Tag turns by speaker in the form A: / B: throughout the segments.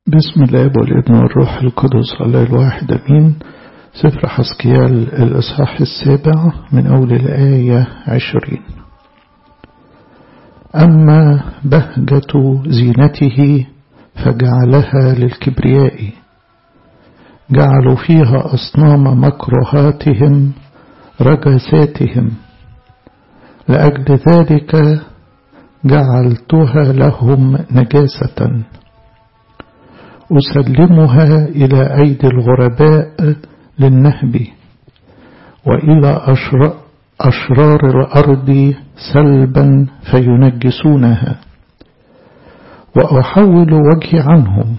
A: بسم الله والابن والروح القدس الله الواحد أمين سفر حسكيال الإصحاح السابع من أول الآية عشرين أما بهجة زينته فجعلها للكبرياء جعلوا فيها أصنام مكرهاتهم رجساتهم لأجل ذلك جعلتها لهم نجاسة أسلمها إلى أيدي الغرباء للنهب وإلى أشرار الأرض سلبا فينجسونها وأحول وجهي عنهم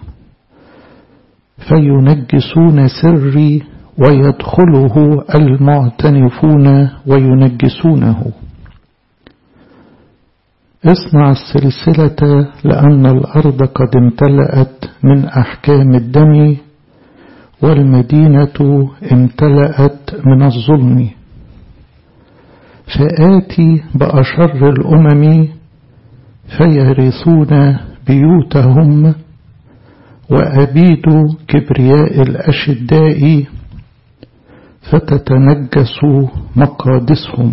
A: فينجسون سري ويدخله المعتنفون وينجسونه اصنع السلسلة لأن الأرض قد امتلأت من أحكام الدم والمدينة امتلأت من الظلم فآتي بأشر الأمم فيرثون بيوتهم وأبيد كبرياء الأشداء فتتنجس مقادسهم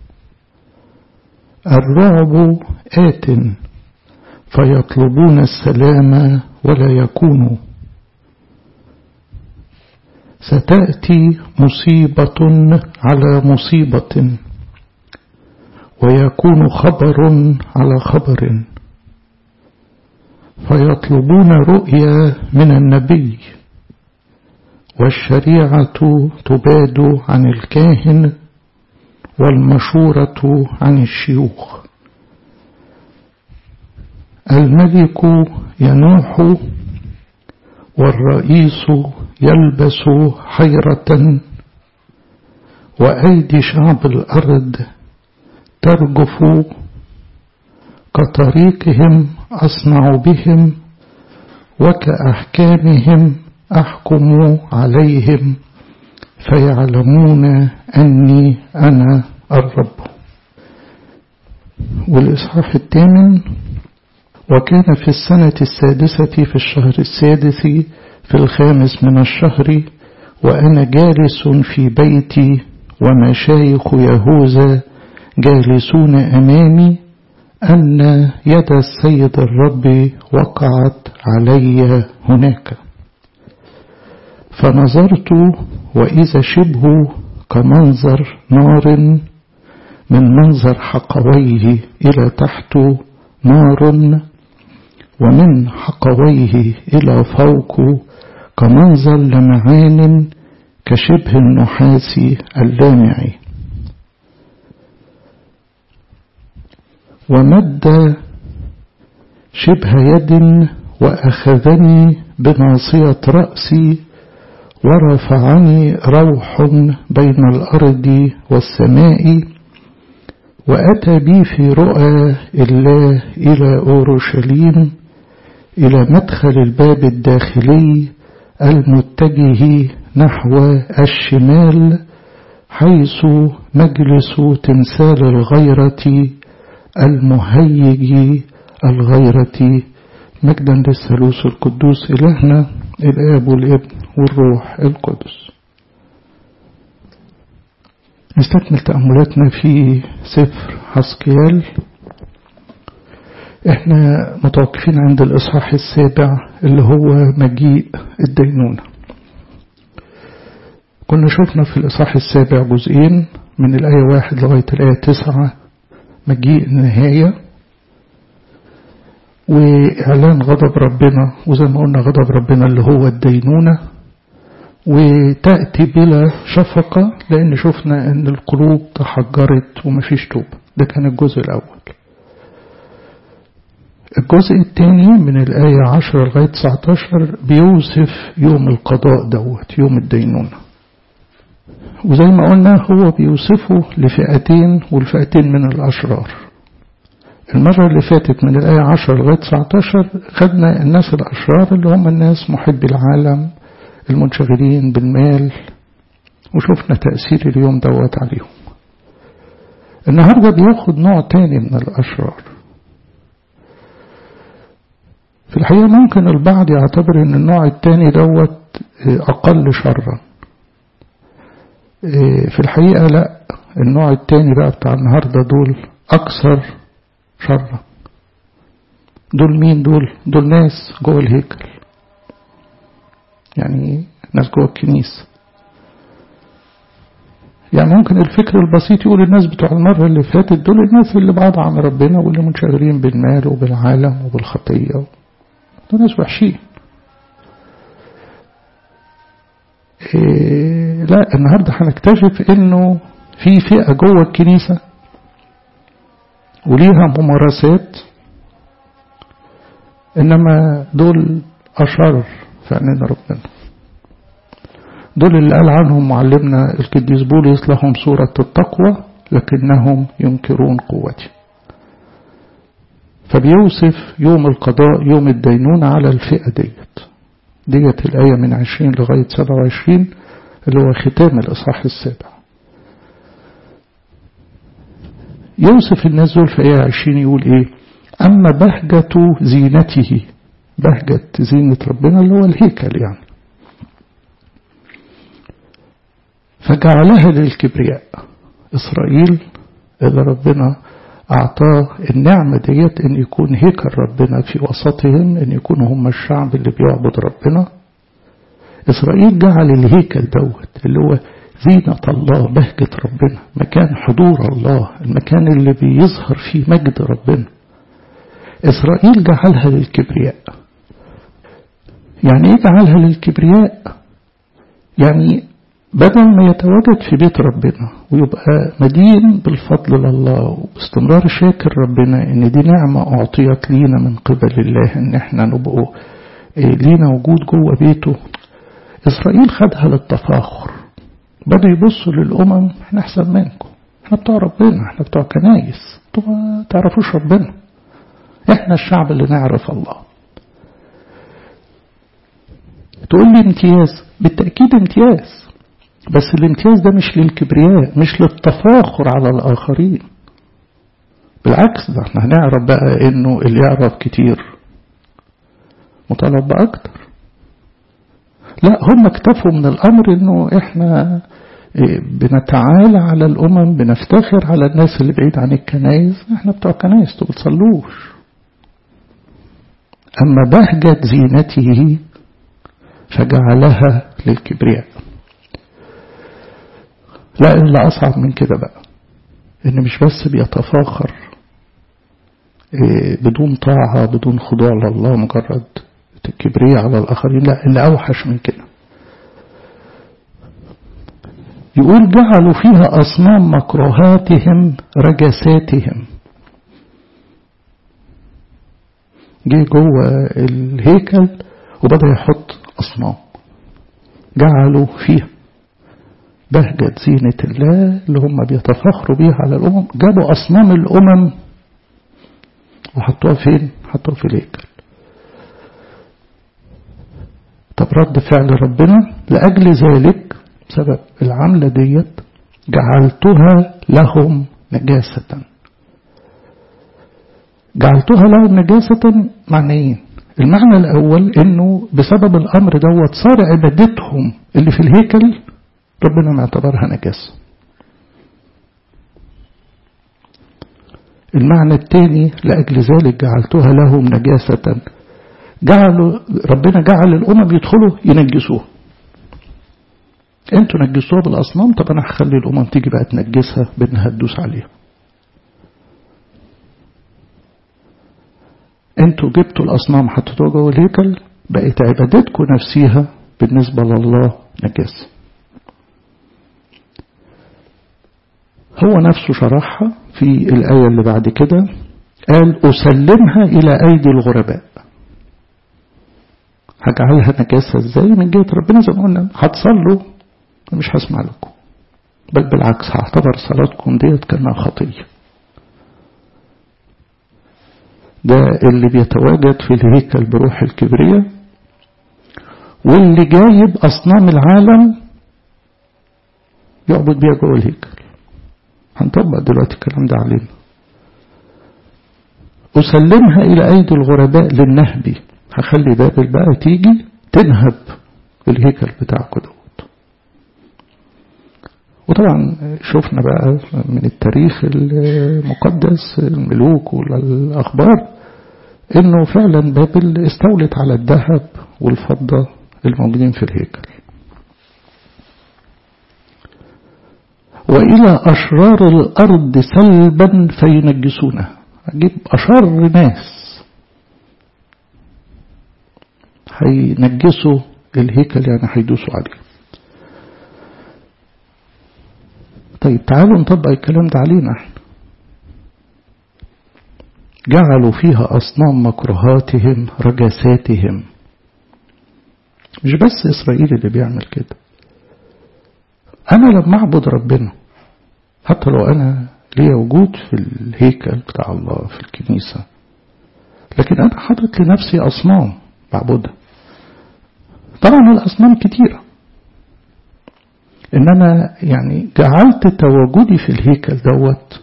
A: الرعب آت فيطلبون السلام ولا يكون ستأتي مصيبة على مصيبة ويكون خبر على خبر فيطلبون رؤيا من النبي والشريعة تباد عن الكاهن والمشورة عن الشيوخ الملك ينوح والرئيس يلبس حيرة وأيدي شعب الأرض ترجف كطريقهم أصنع بهم وكأحكامهم أحكم عليهم فيعلمون أني أنا الرب والإصحاح الثامن وكان في السنة السادسة في الشهر السادس في الخامس من الشهر وأنا جالس في بيتي ومشايخ يهوذا جالسون أمامي أن يد السيد الرب وقعت علي هناك فنظرت وإذا شبه كمنظر نار من منظر حقويه إلى تحت نار ومن حقويه إلى فوق كمنظر لمعان كشبه النحاس اللامع ومد شبه يد وأخذني بناصية رأسي ورفعني روح بين الأرض والسماء وأتى بي في رؤى الله إلى أورشليم إلى مدخل الباب الداخلي المتجه نحو الشمال حيث مجلس تمثال الغيرة المهيج الغيرة مجدا للثالوث القدوس إلهنا الآب والابن والروح القدس نستكمل تأملاتنا في سفر حسكيال احنا متوقفين عند الإصحاح السابع اللي هو مجيء الدينونة كنا شفنا في الإصحاح السابع جزئين من الآية واحد لغاية الآية تسعة مجيء النهاية وإعلان غضب ربنا وزي ما قلنا غضب ربنا اللي هو الدينونة وتأتي بلا شفقة لأن شفنا أن القلوب تحجرت ومفيش توبة ده كان الجزء الأول الجزء الثاني من الآية 10 لغاية 19 بيوصف يوم القضاء دوت يوم الدينونة وزي ما قلنا هو بيوصفه لفئتين والفئتين من الأشرار المرة اللي فاتت من الآية 10 لغاية 19 خدنا الناس الأشرار اللي هم الناس محبي العالم المنشغلين بالمال وشفنا تأثير اليوم دوت عليهم النهاردة بياخد نوع تاني من الأشرار في الحقيقة ممكن البعض يعتبر ان النوع التاني دوت اقل شرا في الحقيقة لا النوع التاني بقى بتاع النهاردة دول اكثر شرا دول مين دول دول ناس جوه الهيكل يعني ناس جوه الكنيسة يعني ممكن الفكر البسيط يقول الناس بتوع المرة اللي فاتت دول الناس اللي بعاد عن ربنا واللي منشغلين بالمال وبالعالم وبالخطية دول ناس وحشين إيه لا النهاردة هنكتشف انه في فئة جوه الكنيسة وليها ممارسات انما دول اشر في عينين ربنا دول اللي قال عنهم معلمنا القديس بولس لهم صورة التقوى لكنهم ينكرون قوتي فبيوصف يوم القضاء يوم الدينون على الفئة ديت ديت الآية من عشرين لغاية سبعة وعشرين اللي هو ختام الإصحاح السابع يوصف الناس دول في آية عشرين يقول إيه أما بهجة زينته بهجة زينة ربنا اللي هو الهيكل يعني فجعلها للكبرياء إسرائيل إذا ربنا أعطاه النعمة ديت إن يكون هيكل ربنا في وسطهم إن يكونوا هم الشعب اللي بيعبد ربنا إسرائيل جعل الهيكل دوت اللي هو زينة الله بهجة ربنا مكان حضور الله المكان اللي بيظهر فيه مجد ربنا إسرائيل جعلها للكبرياء يعني إيه جعلها للكبرياء يعني بدل ما يتواجد في بيت ربنا ويبقى مدين بالفضل لله وباستمرار شاكر ربنا ان دي نعمة اعطيت لينا من قبل الله ان احنا نبقوا لينا وجود جوه بيته اسرائيل خدها للتفاخر بدأوا يبصوا للأمم احنا أحسن منكم احنا بتوع ربنا احنا بتوع كنايس انتوا ما تعرفوش ربنا احنا الشعب اللي نعرف الله تقول لي امتياز بالتأكيد امتياز بس الامتياز ده مش للكبرياء مش للتفاخر على الآخرين بالعكس ده احنا هنعرف بقى انه اللي يعرف كتير مطالب بأكتر لا هم اكتفوا من الأمر انه احنا بنتعالى على الأمم بنفتخر على الناس اللي بعيد عن الكنايس احنا بتوع كنايس انتوا بتصلوش أما بهجة زينته فجعلها للكبرياء لا اللي أصعب من كده بقى إن مش بس بيتفاخر بدون طاعة بدون خضوع لله مجرد الكبرياء على الآخرين لا اللي أوحش من كده يقول جعلوا فيها أصنام مكروهاتهم رجساتهم جه جوه الهيكل وبدأ يحط أصنام جعلوا فيها بهجة زينة الله اللي هم بيتفخروا بيها على الأمم جابوا أصنام الأمم وحطوها فين؟ حطوها في الهيكل طب رد فعل ربنا لأجل ذلك بسبب العملة ديت جعلتها لهم نجاسة جعلتها لهم نجاسة معنيين المعنى الأول إنه بسبب الأمر دوت صار عبادتهم اللي في الهيكل ربنا ما اعتبرها نجاسة المعنى الثاني لأجل ذلك جعلتها لهم نجاسة جعلوا ربنا جعل الأمم يدخلوا ينجسوها انتوا نجسوها بالأصنام طب أنا هخلي الأمم تيجي بقى تنجسها بأنها تدوس عليها انتوا جبتوا الأصنام حطيتوها جوه الهيكل بقت عبادتكم نفسيها بالنسبة لله نجاسة هو نفسه شرحها في الآية اللي بعد كده قال أسلمها إلى أيدي الغرباء هجعلها نجاسة ازاي من جهة ربنا زي ما قلنا هتصلوا مش هسمع لكم بل بالعكس هعتبر صلاتكم ديت كأنها خطية ده اللي بيتواجد في الهيكل بروح الكبرياء واللي جايب أصنام العالم يعبد بيها جوه الهيكل هنطبق دلوقتي الكلام ده علينا أسلمها إلى أيدي الغرباء للنهب هخلي بابل بقى تيجي تنهب الهيكل بتاعكم دوت وطبعا شفنا بقى من التاريخ المقدس الملوك والأخبار انه فعلا بابل استولت على الذهب والفضة الموجودين في الهيكل وإلى أشرار الأرض سلبا فينجسونها أجيب أشر ناس هينجسوا الهيكل يعني هيدوسوا عليه طيب تعالوا نطبق الكلام ده علينا احنا جعلوا فيها أصنام مكرهاتهم رجساتهم مش بس إسرائيل اللي بيعمل كده أنا لما أعبد ربنا حتى لو أنا ليا وجود في الهيكل بتاع الله في الكنيسة لكن أنا حاطط لنفسي أصنام بعبدها طبعا الأصنام كتيرة إن أنا يعني جعلت تواجدي في الهيكل دوت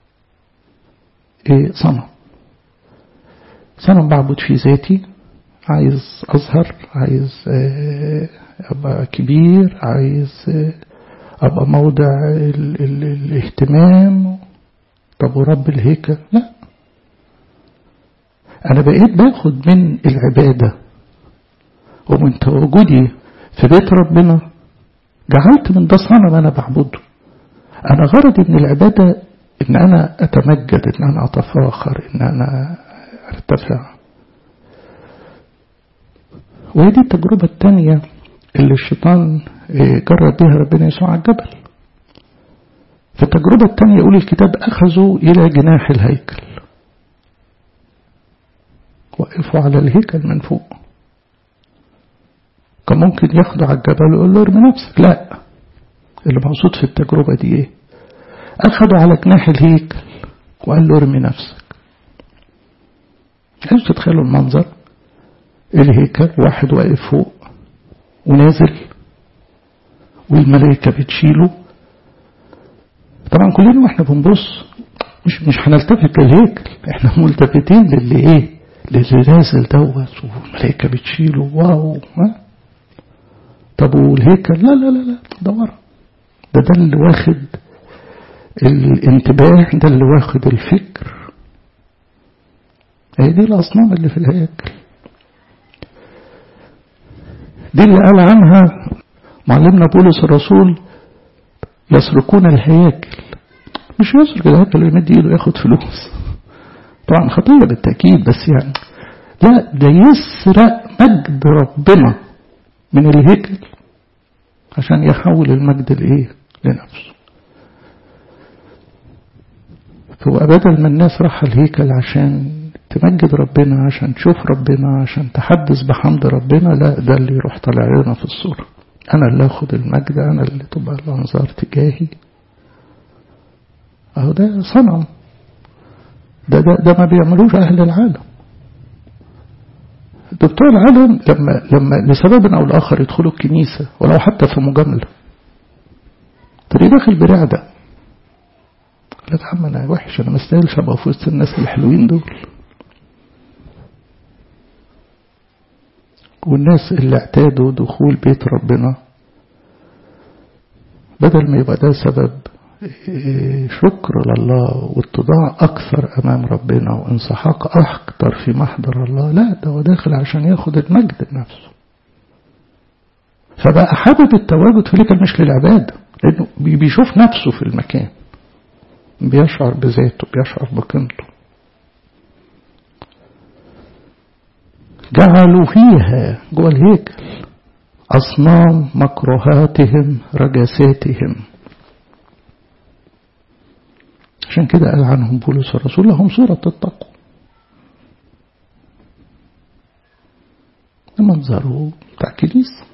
A: إيه صنم صنم بعبد فيه ذاتي عايز أظهر عايز أبقى كبير عايز أبقى موضع ال ال الاهتمام طب ورب الهيكل لا أنا بقيت باخد من العبادة ومن تواجدي في بيت ربنا جعلت من ده صنم أنا بعبده أنا غرضي من العبادة إن أنا أتمجد إن أنا أتفاخر إن أنا ارتفع وهي دي التجربة الثانية اللي الشيطان جرب بها ربنا يسوع على الجبل في التجربة الثانية يقول الكتاب أخذوا إلى جناح الهيكل وقفوا على الهيكل من فوق كان ممكن ياخدوا على الجبل ويقول له ارمي نفسك لا اللي مقصود في التجربة دي ايه أخذوا على جناح الهيكل وقال له ارمي نفسك عايز تتخيلوا المنظر الهيكل واحد واقف فوق ونازل والملائكة بتشيله طبعا كلنا واحنا بنبص مش مش هنلتفت للهيكل احنا ملتفتين للي ايه للي نازل دوت والملائكة بتشيله واو ما طب والهيكل لا لا لا لا ده ورا ده ده اللي واخد الانتباه ده اللي واخد الفكر هي دي الأصنام اللي في الهيكل دي اللي قال عنها معلمنا بولس الرسول يسرقون الهياكل مش يسرق الهيكل يمد ايده ياخد فلوس طبعا خطية بالتأكيد بس يعني لا ده يسرق مجد ربنا من الهيكل عشان يحول المجد الايه لنفسه فهو بدل ما الناس راح الهيكل عشان تمجد ربنا عشان تشوف ربنا عشان تحدث بحمد ربنا لا ده اللي يروح طالع لنا في الصورة أنا اللي أخد المجد أنا اللي تبقى الأنظار تجاهي أهو ده صنم ده, ده, ده ما بيعملوش أهل العالم دكتور العالم لما لما لسبب أو لآخر يدخلوا الكنيسة ولو حتى في مجاملة تلاقيه داخل برعدة لا يا عم أنا وحش أنا ما استاهلش أبقى في وسط الناس الحلوين دول والناس اللي اعتادوا دخول بيت ربنا بدل ما يبقى ده سبب شكر لله واتضاع أكثر أمام ربنا وانسحاق أكثر في محضر الله لا ده هو داخل عشان ياخد المجد لنفسه فبقى حابب التواجد في الهيكل مش للعبادة لأنه بيشوف نفسه في المكان بيشعر بذاته بيشعر بقيمته جعلوا فيها جوه الهيكل أصنام مكروهاتهم رجساتهم عشان كده قال عنهم بولس الرسول لهم صورة التقوى منظره بتاع كنيسة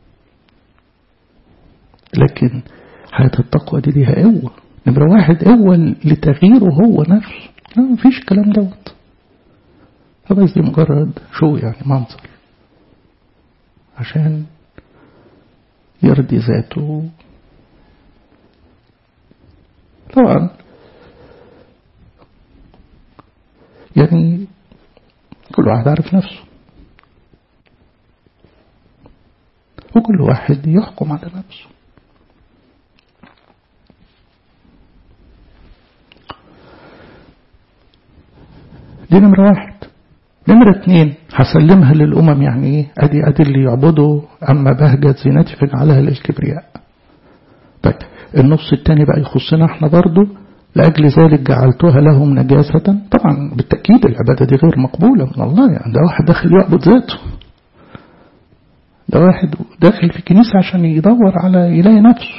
A: لكن حياة التقوى دي ليها قوة نمرة واحد قوة لتغييره هو نفسه لا مفيش الكلام دوت فبس دي مجرد شو يعني منظر عشان يرضي ذاته طبعا يعني كل واحد عارف نفسه كل واحد يحكم على نفسه دي نمرة واحد نمرة اتنين هسلمها للأمم يعني ايه ادي ادي اللي يعبدوا اما بهجة زينتي فاجعلها للكبرياء طيب النص التاني بقى يخصنا احنا برضو لأجل ذلك جعلتها لهم نجاسة طبعا بالتأكيد العبادة دي غير مقبولة من الله يعني ده واحد داخل يعبد ذاته ده واحد داخل في الكنيسة عشان يدور على يلاقي نفسه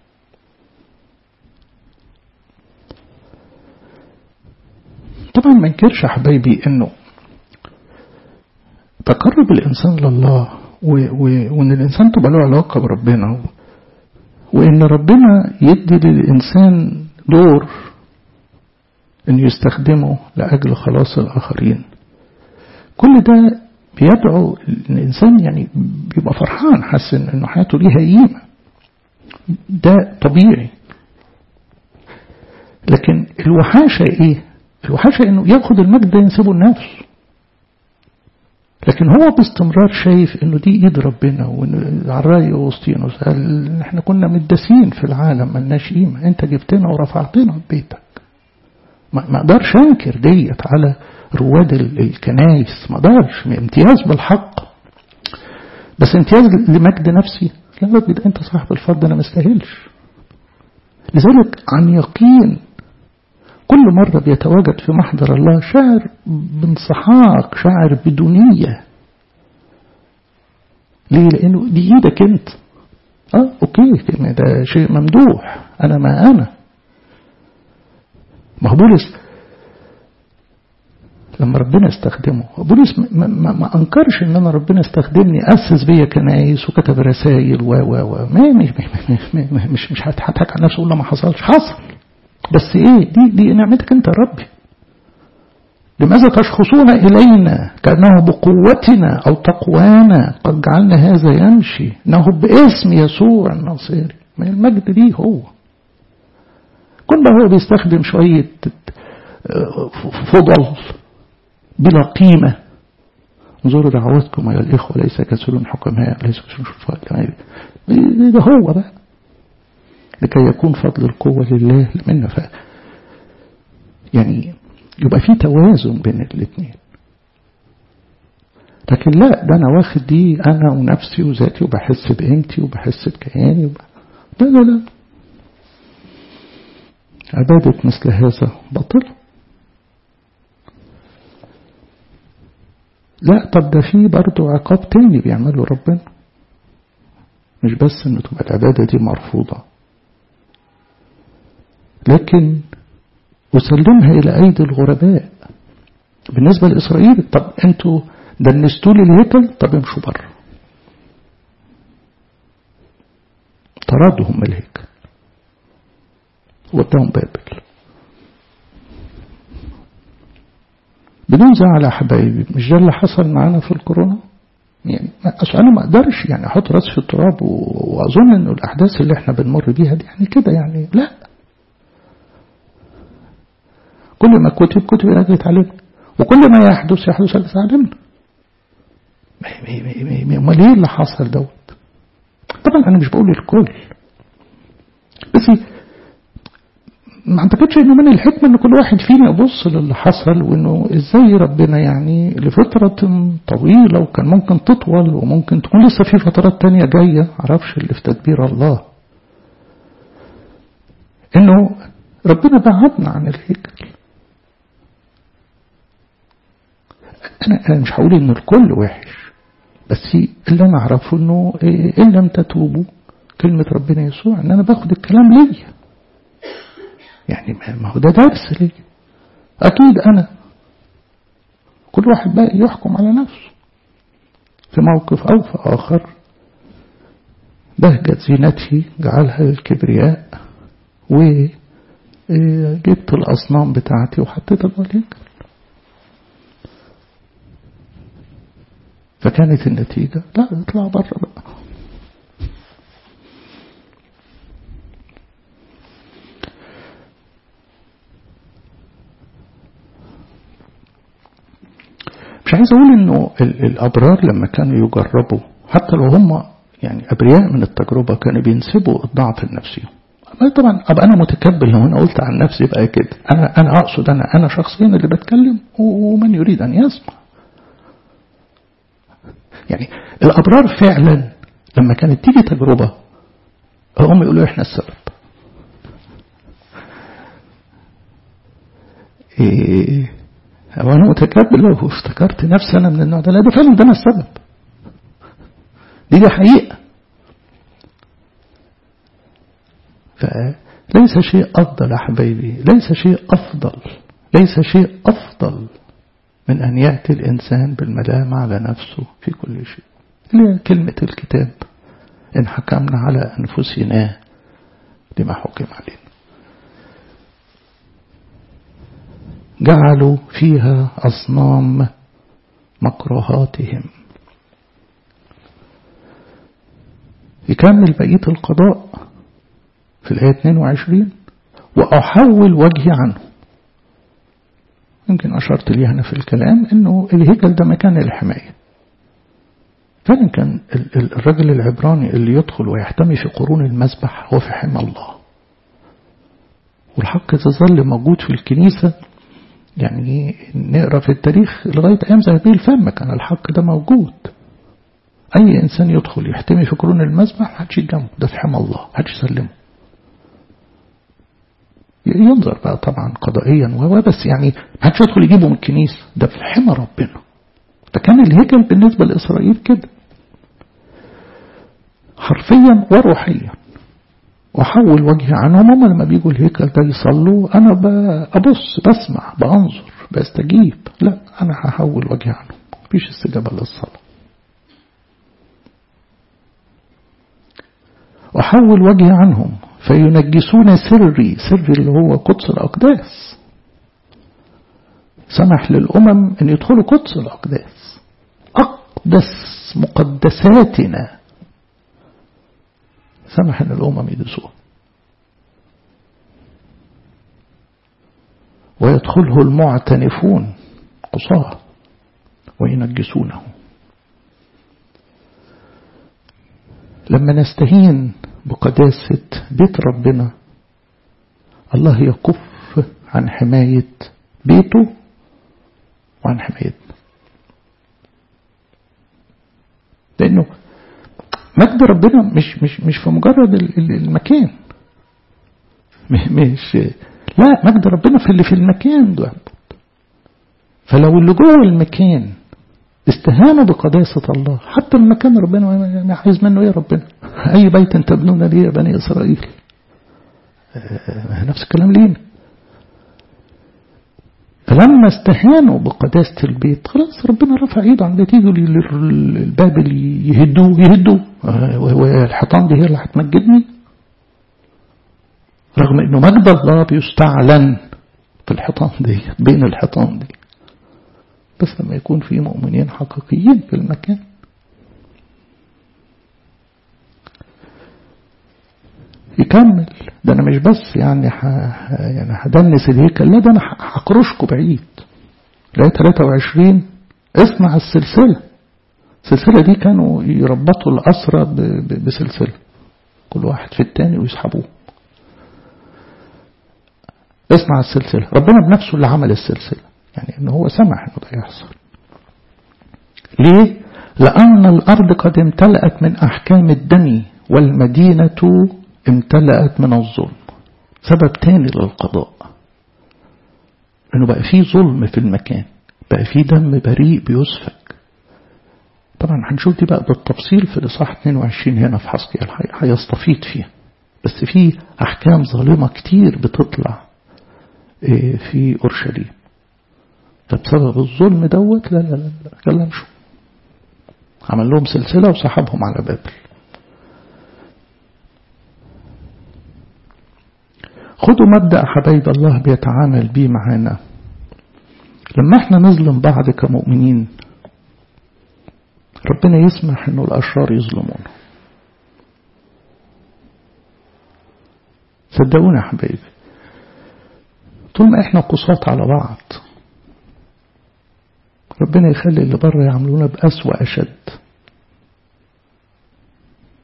A: طبعا ما انكرش يا حبايبي انه تقرب الانسان لله وان الانسان تبقى له علاقه بربنا وان ربنا يدي للانسان دور انه يستخدمه لاجل خلاص الاخرين كل ده بيدعو الانسان يعني بيبقى فرحان حاسس انه حياته ليها قيمه ده طبيعي لكن الوحاشه ايه الوحشة انه ياخد المجد ده ينسبه لنفسه لكن هو باستمرار شايف انه دي ايد ربنا وان على رأي اوسطينوس قال احنا كنا مدسين في العالم ملناش قيمة انت جبتنا ورفعتنا في بيتك ما اقدرش انكر ديت على رواد الكنايس ما اقدرش امتياز بالحق بس امتياز لمجد نفسي لا مجد انت صاحب الفضل انا مستاهلش لذلك عن يقين كل مرة بيتواجد في محضر الله شاعر بانسحاق شاعر بدونية ليه لأنه دي إيدك أنت اه اوكي ده شيء ممدوح انا ما انا ما هو بولس لما ربنا استخدمه بولس ما, ما, ما انكرش ان انا ربنا استخدمني اسس بيا كنايس وكتب رسائل و و و ما مش مش مش, مش هضحك على نفسه ولا ما حصلش حصل بس ايه دي دي نعمتك انت يا ربي لماذا تشخصون إلينا كأنه بقوتنا أو تقوانا قد جعلنا هذا يمشي إنه باسم يسوع الناصري ما المجد ليه هو كل هو بيستخدم شوية فضل بلا قيمة انظروا دعواتكم أيها الإخوة ليس كسلون حكماء ليس كسلون شرفاء ده هو بقى لكي يكون فضل القوة لله منا ف يعني يبقى في توازن بين الاثنين لكن لا ده انا واخد دي انا ونفسي وذاتي وبحس بقيمتي وبحس بكياني وب... لا لا لا عبادة مثل هذا باطل لا طب ده في برضه عقاب تاني بيعمله ربنا مش بس ان تبقى العبادة دي مرفوضة لكن وسلمها إلى أيدي الغرباء بالنسبة لإسرائيل طب أنتوا دنستوا لي الهيكل طب امشوا بره طردهم من الهيكل وداهم بابل بدون زعل يا حبايبي مش ده اللي حصل معانا في الكورونا يعني أصل أنا ما أقدرش يعني أحط راسي في التراب وأظن إنه الأحداث اللي إحنا بنمر بيها دي يعني كده يعني لا كل ما كتب كتب أجل علينا وكل ما يحدث يحدث أجل علينا امال ايه اللي حصل دوت طبعا انا مش بقول الكل بس ما اعتقدش انه من الحكمه ان كل واحد فينا يبص للي حصل وانه ازاي ربنا يعني لفتره طويله وكان ممكن تطول وممكن تكون لسه في فترات تانية جايه معرفش اللي في تدبير الله انه ربنا بعدنا عن الهيكل أنا, أنا مش هقول إن الكل وحش بس اللي أنا أعرفه إنه إن لم تتوبوا كلمة ربنا يسوع إن أنا باخد الكلام ليا يعني ما هو ده درس ليا أكيد أنا كل واحد بقى يحكم على نفسه في موقف أو في آخر بهجة زينتي جعلها للكبرياء وجبت الأصنام بتاعتي وحطيتها جوه الهيكل فكانت النتيجة لا اطلع بره بقى مش عايز اقول انه الابرار لما كانوا يجربوا حتى لو هم يعني أبرياء من التجربة كانوا بينسبوا الضعف لنفسهم طبعا أبقى أنا متكبر لو أنا قلت عن نفسي بقى كده أنا أنا أقصد أنا أنا شخصيا اللي بتكلم ومن يريد أن يسمع يعني الأبرار فعلا لما كانت تيجي تجربة هم يقولوا إحنا السبب إيه هو أنا متكبر لو افتكرت نفسي أنا من النوع ده لا ده فعلا ده أنا السبب دي دي حقيقة فليس شيء أفضل يا حبايبي ليس شيء أفضل ليس شيء أفضل من أن يأتي الإنسان بالملام على نفسه في كل شيء اللي كلمة الكتاب إن حكمنا على أنفسنا لما حكم علينا جعلوا فيها أصنام مكروهاتهم يكمل بقية القضاء في الآية 22 وأحول وجهي عنه يمكن أشرت لي هنا في الكلام أنه الهيكل ده مكان الحماية فعلا كان الرجل العبراني اللي يدخل ويحتمي في قرون المسبح هو في حمى الله والحق يظل موجود في الكنيسة يعني نقرا في التاريخ لغاية أيام زي الفم كان الحق ده موجود أي إنسان يدخل يحتمي في قرون المسبح محدش يجمعه ده في حمى الله محدش يسلمه ينظر بقى طبعا قضائيا وهو بس يعني محدش يدخل يجيبه من الكنيسة ده في حمى ربنا فكان الهيكل بالنسبة لإسرائيل كده حرفيا وروحيا وحول وجهي عنهم هم لما بيجوا الهيكل ده يصلوا أنا ببص بسمع بأنظر بستجيب لا أنا هحول وجهي عنهم مفيش استجابة للصلاة وحول وجهي عنهم فينجسون سري سري اللي هو قدس الأقداس سمح للأمم أن يدخلوا قدس الأقداس أقدس مقدساتنا سمح أن الأمم يدسوها ويدخله المعتنفون قصاه وينجسونه لما نستهين بقداسة بيت ربنا الله يكف عن حماية بيته وعن حمايتنا لأنه مجد ربنا مش مش مش في مجرد المكان مش لا مجد ربنا في اللي في المكان ده فلو اللي جوه المكان استهانوا بقداسة الله حتى المكان ربنا عايز منه ايه ربنا اي بيت تبنون لي يا بني اسرائيل نفس الكلام لينا فلما استهانوا بقداسة البيت خلاص ربنا رفع ايده عن يجوا البابل يهدوه يهدوه والحيطان دي هي اللي هتمجدني رغم انه مجد الله بيستعلن في الحيطان دي بين الحيطان دي بس لما يكون في مؤمنين حقيقيين في المكان يكمل ده انا مش بس يعني ح... يعني هدنس الهيكل لا ده انا هقرشكم بعيد لا 23 اسمع السلسلة السلسلة دي كانوا يربطوا الأسرى ب... ب... بسلسلة كل واحد في التاني ويسحبوه اسمع السلسلة ربنا بنفسه اللي عمل السلسلة يعني ان هو سمح انه ده يحصل ليه لأن الأرض قد امتلأت من أحكام الدم والمدينة امتلأت من الظلم سبب تاني للقضاء انه بقى فيه ظلم في المكان بقى فيه دم بريء بيسفك طبعا هنشوف دي بقى بالتفصيل في الإصحاح 22 هنا في حسقيال هيستفيد فيها بس في أحكام ظالمة كتير بتطلع في أورشليم فبسبب الظلم دوت لا لا لا لا يلا امشوا عمل لهم سلسلة وسحبهم على بابل خدوا مبدأ حبايب الله بيتعامل بيه معانا لما احنا نظلم بعض كمؤمنين ربنا يسمح انه الاشرار يظلمونا صدقونا يا حبايبي طول ما احنا قصات على بعض ربنا يخلي اللي بره يعملونا بأسوأ أشد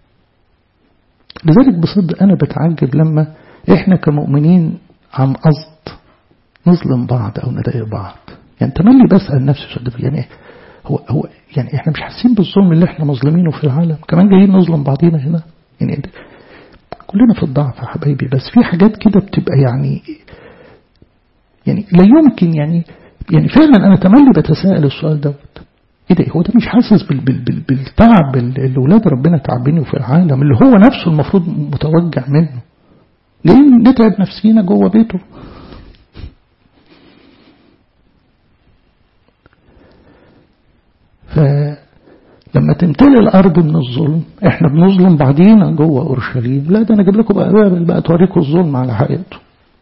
A: لذلك بصدق أنا بتعجب لما إحنا كمؤمنين عن قصد نظلم بعض أو نضايق بعض يعني تملي بسأل نفسي صدق يعني هو هو يعني احنا مش حاسين بالظلم اللي احنا مظلومينه في العالم كمان جايين نظلم بعضينا هنا يعني كلنا في الضعف يا حبايبي بس في حاجات كده بتبقى يعني يعني لا يمكن يعني يعني فعلا انا تملي بتساءل السؤال دوت ايه ده هو ده مش حاسس بال بال بال بالتعب اللي ولاد ربنا تعبينه في العالم اللي هو نفسه المفروض متوجع منه جايين نتعب نفسينا جوه بيته فلما تمتلي الأرض من الظلم احنا بنظلم بعضينا جوه أورشليم لا ده أنا أجيب لكم بقى بقى, بقى توريكم الظلم على حقيقته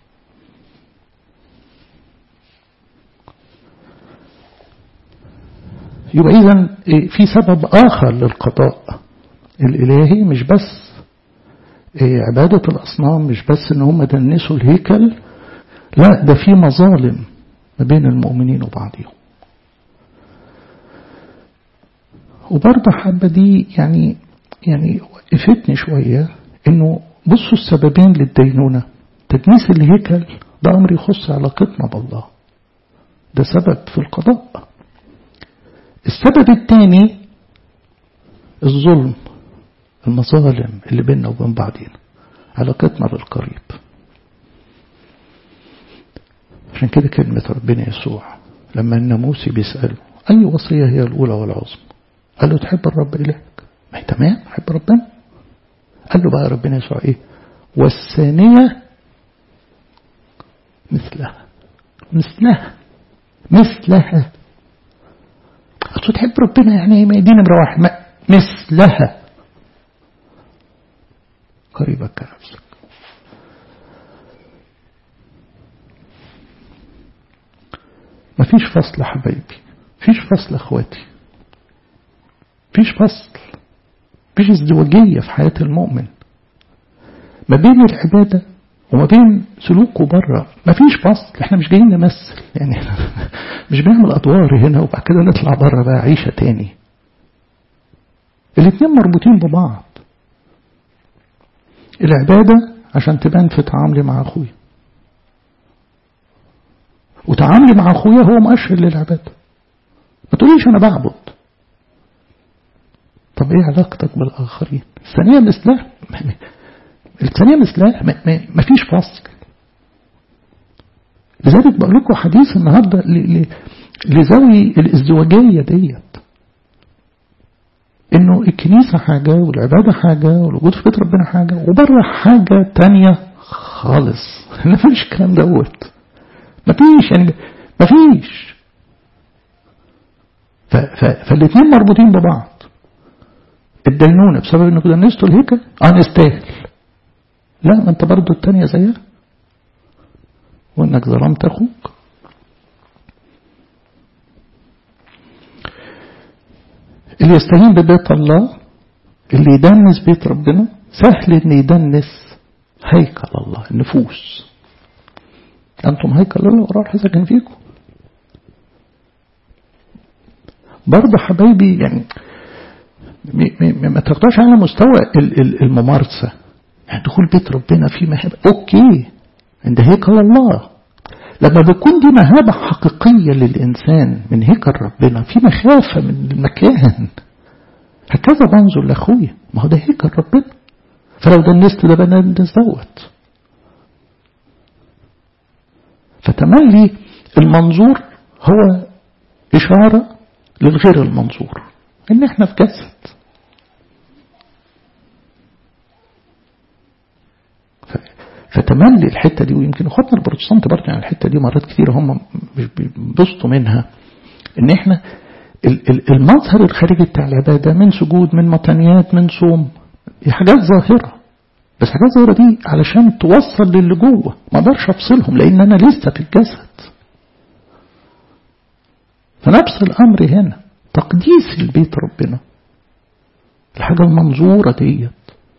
A: يبقى إذا في سبب آخر للقضاء الإلهي مش بس عبادة الأصنام مش بس إن هم دنسوا الهيكل لا ده في مظالم ما بين المؤمنين وبعضهم وبرضه حابة دي يعني يعني وقفتني شوية إنه بصوا السببين للدينونة تدنيس الهيكل ده أمر يخص علاقتنا بالله ده سبب في القضاء السبب الثاني الظلم المظالم اللي بيننا وبين بعضنا علاقتنا بالقريب عشان كده كلمة ربنا يسوع لما الناموسي بيسأله أي وصية هي الأولى والعظمى قال له تحب الرب إلهك ما هي تمام حب ربنا قال له بقى ربنا يسوع إيه والثانية مثلها مثلها مثلها أصل تحب ربنا يعني ما دي نمرة واحد مثلها قريبك كنفسك مفيش فصل حبايبي مفيش فصل اخواتي مفيش فصل مفيش ازدواجية في حياة المؤمن ما بين العبادة وما بين سلوكه بره مفيش فصل احنا مش جايين نمثل يعني مش بنعمل ادوار هنا وبعد كده نطلع بره بقى عيشة تاني الاتنين مربوطين ببعض العبادة عشان تبان في تعاملي مع أخويا وتعاملي مع أخويا هو مؤشر للعبادة ما تقوليش أنا بعبد طب إيه علاقتك بالآخرين الثانية مثلها الثانية مثلها ما فيش فصل لذلك بقول لكم حديث النهاردة لذوي الازدواجية ديت انه الكنيسة حاجة والعبادة حاجة والوجود في بيت ربنا حاجة وبره حاجة تانية خالص ما فيش الكلام دوت ما فيش يعني ما فيش فالاثنين مربوطين ببعض الدينونة بسبب انك دنستوا الهيكل اه نستاهل لا ما انت برضه التانية زيها وانك ظلمت اخوك اللي يستهين ببيت الله اللي يدنس بيت ربنا سهل ان يدنس هيكل الله النفوس انتم هيكل الله وراح ساكن فيكم برضه حبايبي يعني ما تاخدوش على مستوى الممارسة يعني دخول بيت ربنا فيه مهابة اوكي عند هيكل الله لما بيكون دي مهابة حقيقية للإنسان من هيكل ربنا في مخافة من المكان هكذا بنظر لأخويا ما هو ده هيكل ربنا فلو دنست ده بندس دوت فتملي المنظور هو إشارة للغير المنظور إن إحنا في جسد فتملي الحتة دي ويمكن اخواتنا البروتستانت برضه يعني الحتة دي مرات كتير هم مش بيبسطوا منها ان احنا المظهر الخارجي بتاع العبادة من سجود من مطنيات من صوم دي حاجات ظاهرة بس حاجات ظاهرة دي علشان توصل للي جوه ما اقدرش افصلهم لان انا لسه في الجسد فنفس الامر هنا تقديس البيت ربنا الحاجة المنظورة ديت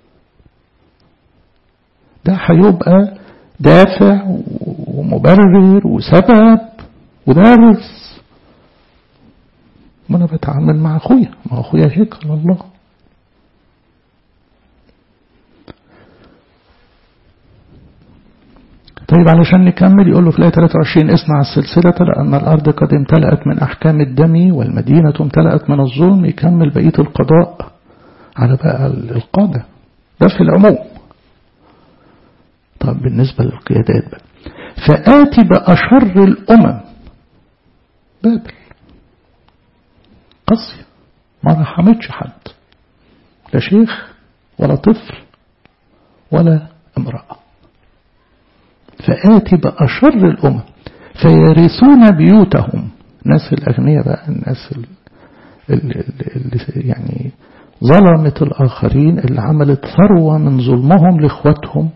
A: ده هيبقى دافع ومبرر وسبب ودرس ما انا بتعامل مع اخويا ما اخويا هيكل الله طيب علشان نكمل يقول له في الآية 23 اصنع السلسلة لأن الأرض قد امتلأت من أحكام الدم والمدينة امتلأت من الظلم يكمل بقية القضاء على بقى القادة ده في العموم طب بالنسبة للقيادات بقى فآتي بأشر الأمم بابل قاسية ما رحمتش حد لا شيخ ولا طفل ولا امرأة فآتي بأشر الأمم فيرثون بيوتهم الناس الأغنياء بقى الناس اللي, اللي يعني ظلمت الآخرين اللي عملت ثروة من ظلمهم لإخواتهم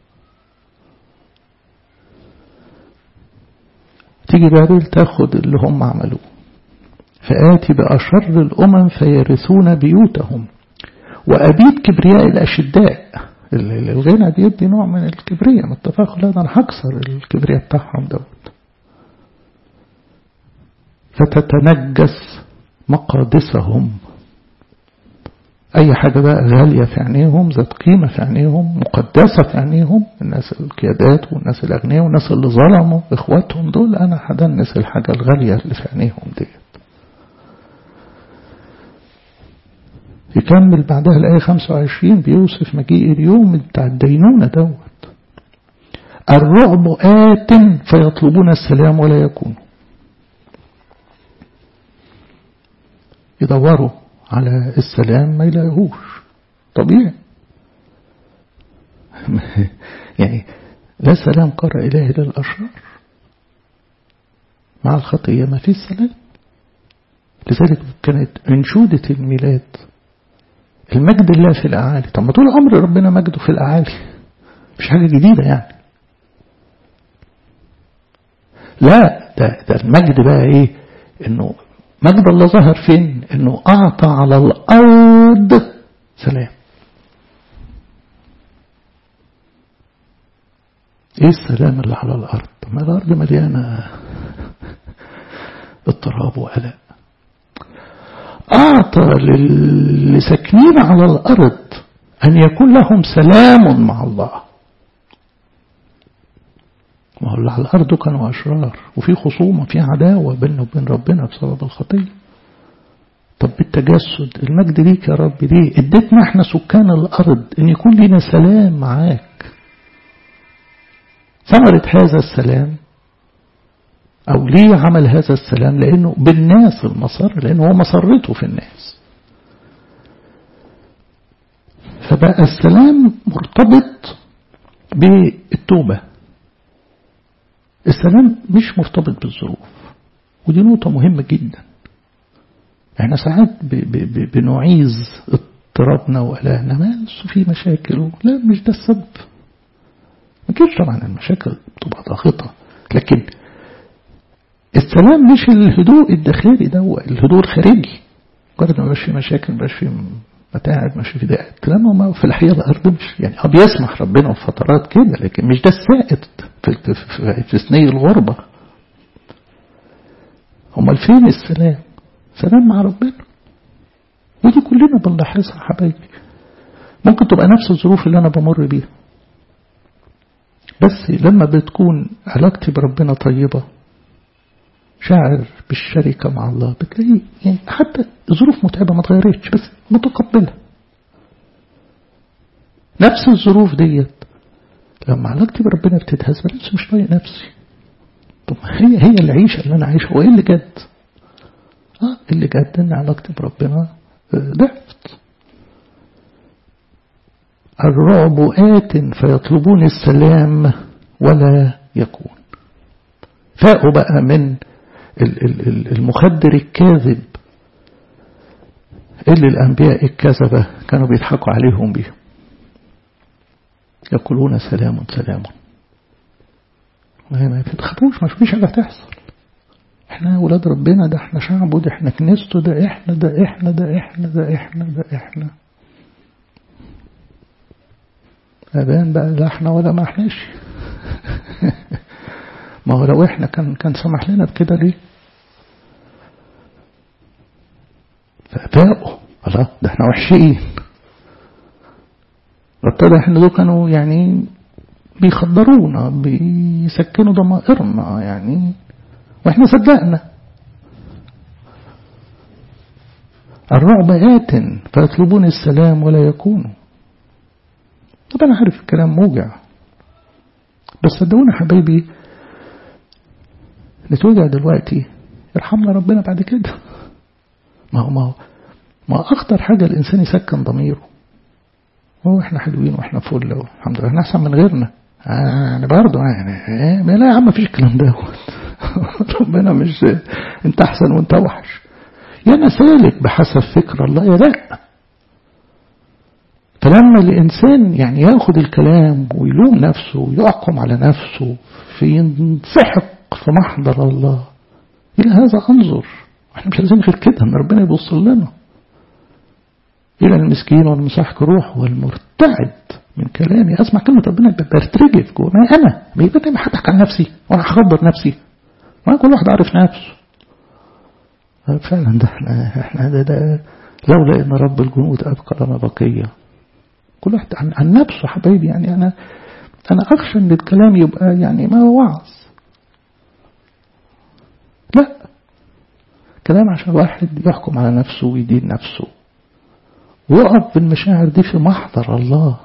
A: تيجي بابل تاخد اللي هم عملوه فآتي بأشر الأمم فيرثون بيوتهم وأبيد كبرياء الأشداء الغنى بيدي نوع من الكبرياء من التفاخر لا أنا هكسر الكبرياء بتاعهم دوت فتتنجس مقادسهم أي حاجة بقى غالية في عينيهم ذات قيمة في عينيهم مقدسة في عينيهم الناس القيادات والناس الأغنياء والناس اللي ظلموا إخواتهم دول أنا هدنس الحاجة الغالية اللي في عينيهم ديت يكمل بعدها الآية 25 بيوصف مجيء اليوم بتاع الدينونة دوت الرعب آت فيطلبون السلام ولا يكون يدوروا على السلام ما يلاقوهوش طبيعي يعني لا سلام قرأ إله للأشرار مع الخطية ما فيش سلام لذلك كانت انشودة الميلاد المجد الله في الأعالي طب ما طول عمر ربنا مجده في الأعالي مش حاجة جديدة يعني لا ده, ده المجد بقى ايه انه مجد الله ظهر فين انه اعطى على الارض سلام ايه السلام اللي على الارض ما الارض مليانه اضطراب وقلق اعطى للساكنين على الارض ان يكون لهم سلام مع الله ما هو اللي على الأرض كانوا أشرار وفي خصومة في عداوة بيننا وبين ربنا بسبب الخطية طب بالتجسد المجد ليك يا رب ليه اديتنا احنا سكان الأرض ان يكون لنا سلام معاك ثمرة هذا السلام أو ليه عمل هذا السلام لأنه بالناس المسر لأنه هو مسرته في الناس فبقى السلام مرتبط بالتوبة السلام مش مرتبط بالظروف ودي نقطة مهمة جدا احنا ساعات بنعيز اضطرابنا وقلقنا ما في مشاكل لا مش ده السبب أكيد طبعا المشاكل بتبقى ضاغطة لكن السلام مش الهدوء الداخلي ده الهدوء الخارجي مجرد ما في مشاكل ما في متاعب مش في ده الكلام ما في الحقيقة الأرض مش يعني اه بيسمح ربنا في فترات كده لكن مش ده السائد في, في, في, في سني الغربة امال فين السلام سلام مع ربنا ودي كلنا بنلاحظها حبايبي ممكن تبقى نفس الظروف اللي أنا بمر بيها بس لما بتكون علاقتي بربنا طيبة شاعر بالشركة مع الله بتلاقي يعني حتى ظروف متعبة ما تغيرتش بس متقبلة نفس الظروف ديت لما علاقتي بربنا بتتهز بنفسي مش طايق نفسي طب هي هي العيشة اللي أنا عايشها وإيه اللي جد؟ آه اللي جد إن علاقتي بربنا ضعفت الرعب آت فيطلبون السلام ولا يكون فاقوا بقى من المخدر الكاذب اللي الأنبياء الكذبة كانوا بيضحكوا عليهم بيه يقولون سلام سلام ما تخافوش ما فيش حاجة تحصل احنا ولاد ربنا ده احنا شعبه ده احنا كنيسته ده احنا ده احنا ده احنا ده احنا ده احنا أبان بقى لا احنا ولا ما احناش ما هو لو احنا كان كان سمح لنا بكده ليه فباقوا الله ده احنا وحشين ابتدى احنا دول كانوا يعني بيخدرونا بيسكنوا ضمائرنا يعني واحنا صدقنا الرعب آت فيطلبون السلام ولا يكونوا طب أنا عارف الكلام موجع بس صدقوني حبايبي نتوجع دلوقتي يرحمنا ربنا بعد كده ما هو ما هو ما أخطر حاجة الإنسان يسكن ضميره هو احنا حلوين واحنا فل الحمد لله احنا احسن من غيرنا يعني برضه يعني لا يا عم مفيش الكلام دوت ربنا مش انت احسن وانت اوحش يا انا سالك بحسب فكر الله يا لا فلما الانسان يعني ياخد الكلام ويلوم نفسه ويحكم على نفسه في ينسحق في محضر الله الى هذا انظر احنا مش عايزين غير كده ان ربنا يبص لنا إلى المسكين والمسحق روح والمرتعد من كلامي أسمع كلمة ربنا برترجف جوه ما أنا ما يبقى أنا هضحك عن نفسي وأنا هخبر نفسي ما كل واحد عارف نفسه فعلا ده احنا احنا ده, ده لولا ان رب الجنود ابقى لنا بقيه كل واحد عن, عن نفسه حبايبي يعني انا انا اخشى ان الكلام يبقى يعني ما هو وعظ لا كلام عشان الواحد يحكم على نفسه ويدين نفسه ويقف بالمشاعر دي في محضر الله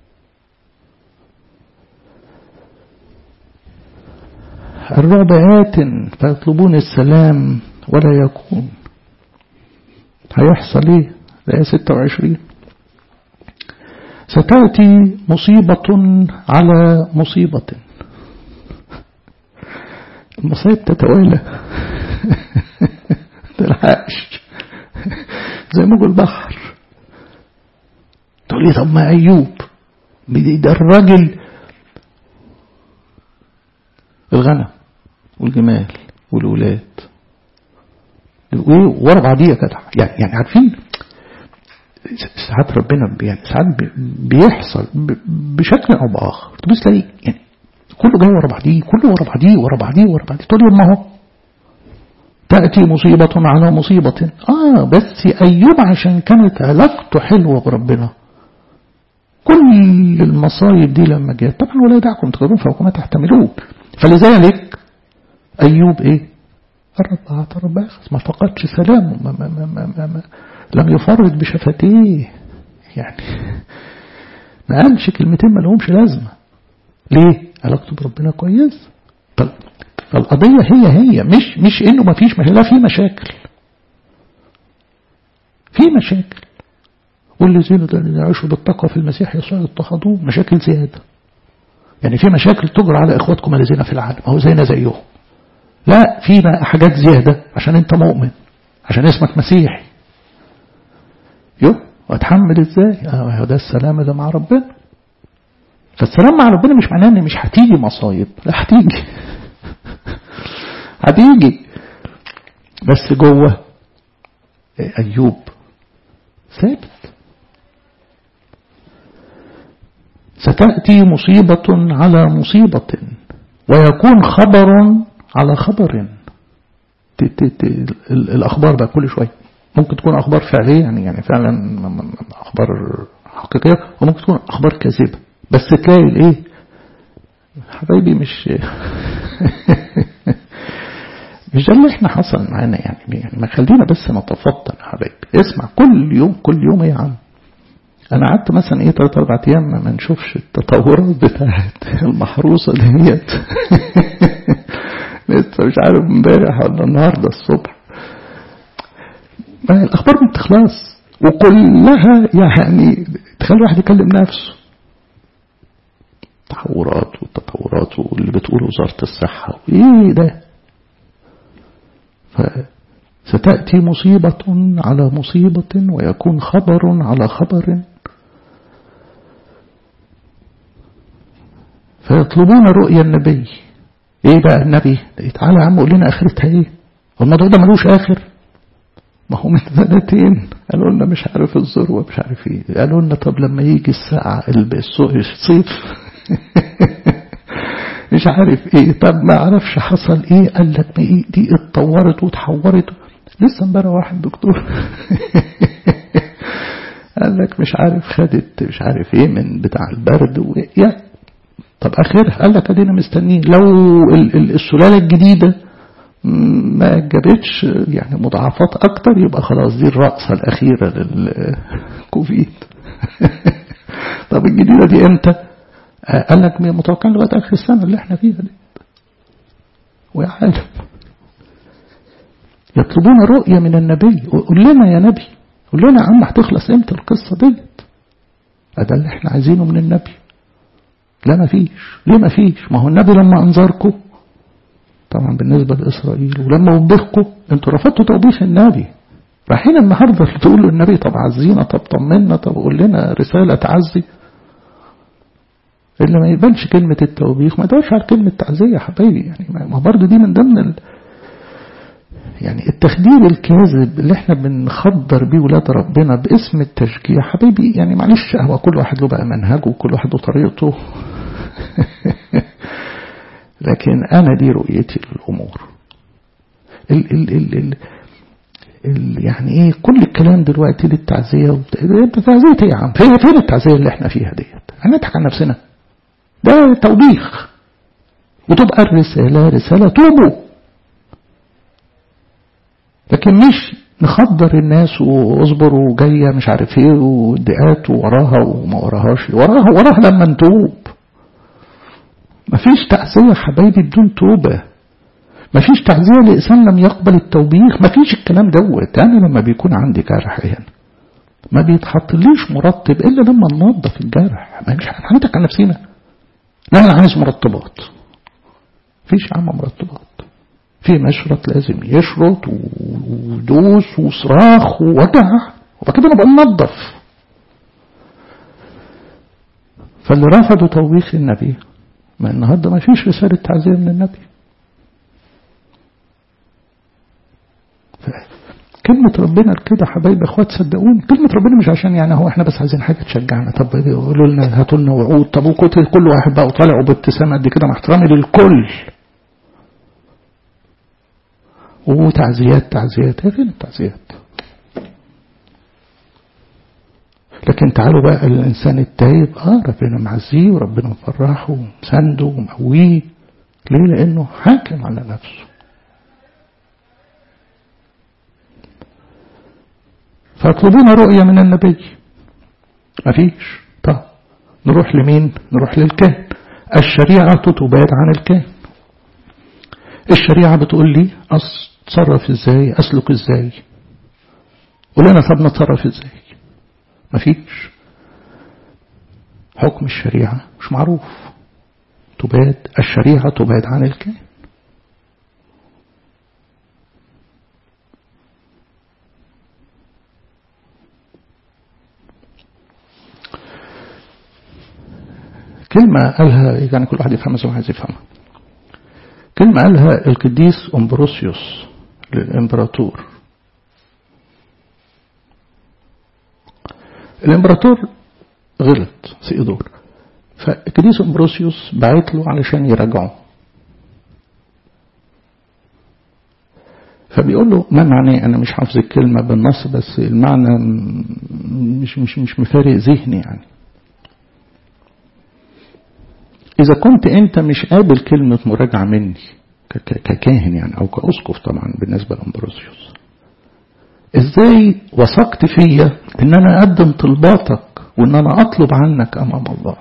A: الرعب آت فيطلبون السلام ولا يكون هيحصل ايه الآية 26 ستأتي مصيبة على مصيبة المصايب تتوالى تلحقش زي موج البحر تقول لي طب ما أيوب ده الراجل الغنم والجمال والولاد وايه ورا بعضيه يا جدع يعني يعني عارفين ساعات ربنا يعني ساعات بيحصل بشكل او باخر تبص تلاقي يعني كله جاي ورا بعضيه كله ورا بعضيه ورا بعضيه ورا بعضيه تقول ما هو تأتي مصيبة على مصيبة آه بس أيوب عشان كانت علاقته حلوة بربنا كل المصايب دي لما جت طبعا ولا يدعكم تقدرون فوق ما تحتملون فلذلك أيوب إيه الرب أعطى الرب أخذ ما فقدش سلامه ما ما ما ما ما ما لم يفرد بشفتيه يعني ما قالش كلمتين ما لهمش لازمة ليه علاقته بربنا كويس طب فالقضية هي هي مش مش انه ما فيش مشاكل لا في مشاكل في مشاكل والذين يعيشوا بالتقوى في المسيح يسوع يضطهدون مشاكل زيادة يعني في مشاكل تجرى على اخواتكم الذين في العالم اهو زينا زيهم لا في بقى حاجات زيادة عشان انت مؤمن عشان اسمك مسيحي يو واتحمل ازاي اه ده السلام اللي مع ربنا فالسلام مع ربنا مش معناه ان مش هتيجي مصايب لا هتيجي هتيجي بس جوه ايوب ثابت ستأتي مصيبة على مصيبة ويكون خبر على خبر الأخبار بقى كل شوية ممكن تكون أخبار فعلية يعني يعني فعلا أخبار حقيقية وممكن تكون أخبار كاذبة بس تلاقي الإيه حبايبي مش مش ده اللي احنا حصل معانا يعني يعني ما خلينا بس نتفطن يا حبايبي اسمع كل يوم كل يوم يا عم انا قعدت مثلا ايه ثلاث اربع ايام ما نشوفش التطورات بتاعت المحروسه ديت لسه مش عارف امبارح ولا النهارده الصبح ما الاخبار ما بتخلص وكلها يعني تخلي الواحد يكلم نفسه تحورات والتطورات واللي بتقوله وزاره الصحه وايه ده فستأتي مصيبة على مصيبة ويكون خبر على خبر فيطلبون رؤيا النبي ايه بقى النبي تعالى يا عم قول لنا اخرتها ايه الموضوع ده ملوش اخر ما هو من سنتين قالوا لنا مش عارف الذروه مش عارف ايه قالوا لنا طب لما يجي الساعه الصيف مش عارف ايه طب ما عرفش حصل ايه قال لك ما ايه دي اتطورت وتحورت لسه امبارح واحد دكتور قال لك مش عارف خدت مش عارف ايه من بتاع البرد و... يعني طب اخرها قال لك ادينا مستنيين لو السلاله الجديده ما جابتش يعني مضاعفات اكتر يبقى خلاص دي الرأسة الاخيرة للكوفيد طب الجديدة دي امتى قال لك متوقع لغاية اخر السنة اللي احنا فيها دي ويا عالم يطلبون رؤية من النبي قول لنا يا نبي قول لنا يا عم هتخلص امتى القصة ديت ده اللي احنا عايزينه من النبي لا ما فيش ليه ما فيش ما هو النبي لما انذركم طبعا بالنسبة لإسرائيل ولما وبخكم انتوا رفضتوا توبيخ النبي رايحين النهاردة تقولوا النبي طب عزينا طب طمنا طب قول لنا رسالة تعزي اللي ما يقبلش كلمة التوبيخ ما يدورش على كلمة تعزية يا حبايبي يعني ما برضه دي من ضمن ال... يعني التخدير الكاذب اللي احنا بنخدر بيه ولاد ربنا باسم التشجيع حبايبي يعني معلش هو كل واحد له بقى منهجه وكل واحد له طريقته لكن أنا دي رؤيتي للأمور ال ال ال ال ال يعني ايه كل الكلام دلوقتي للتعزية انت تعزية ايه يا عم فين فين التعزية اللي احنا فيها ديت هنضحك على نفسنا ده توبيخ وتبقى الرسالة رسالة توبوا لكن مش نخدر الناس واصبروا جاية مش عارف ايه ودقات وراها وما وراهاش وراها وراها لما نتوب مفيش تعزية حبايبي بدون توبة مفيش تعزية لإنسان لم يقبل التوبيخ مفيش الكلام دوت أنا لما بيكون عندي جرح هنا ما بيتحطليش مرطب إلا لما ننظف الجرح ما مش هنضحك على نفسنا لا أنا عايز مرطبات مفيش يا عم مرطبات في مشرط لازم يشرط ودوس وصراخ ووجع وبعد كده نبقى ننظف فاللي رفضوا توبيخ النبي ما النهارده ما فيش رسالة تعزية من النبي كلمة ربنا كده حبايبي اخوات صدقوني كلمة ربنا مش عشان يعني هو احنا بس عايزين حاجة تشجعنا طب يقولوا لنا هاتوا لنا وعود طب كل واحد بقى طالع بابتسامة قد كده مع احترامي للكل وتعزيات تعزيات ايه فين التعزيات لكن تعالوا بقى الإنسان التايب آه ربنا معزيه وربنا مفرحه ومسنده ومقويه ليه لأنه حاكم على نفسه فاطلبون رؤية من النبي مفيش طب نروح لمين نروح للكاهن الشريعة تباد عن الكاهن الشريعة بتقول لي اتصرف ازاي اسلك ازاي قول لنا طب نتصرف ازاي مفيش حكم الشريعة مش معروف تباد الشريعة تباد عن الكائن كلمة قالها يعني كل واحد يفهمها زي ما عايز يفهمها كلمة قالها القديس أمبروسيوس للإمبراطور الإمبراطور غلط سيدور فالقديس أمبروسيوس بعت له علشان يراجعه فبيقول له ما معناه أنا مش حافظ الكلمة بالنص بس المعنى مش مش مش مفارق ذهني يعني إذا كنت أنت مش قابل كلمة مراجعة مني ككاهن يعني أو كأسقف طبعا بالنسبة لأمبروسيوس إزاي وثقت فيا إن أنا أقدم طلباتك وإن أنا أطلب عنك أمام الله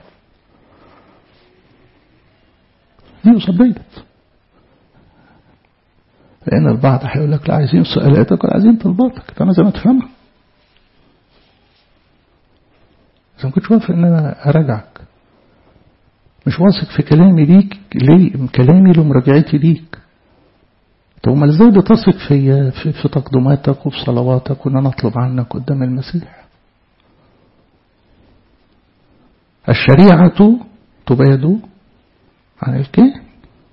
A: دي وصبيت لأن البعض هيقول لك لا عايزين سؤالاتك ولا عايزين طلباتك أنا زي ما تفهمها إذا ما كنتش واثق إن أنا أراجعك مش واثق في كلامي ليك ليه كلامي لمراجعتي ليك طب ما ازاي بتثق في في, في تقدماتك وفي صلواتك وان انا اطلب عنك قدام المسيح الشريعة تباد عن الكاهن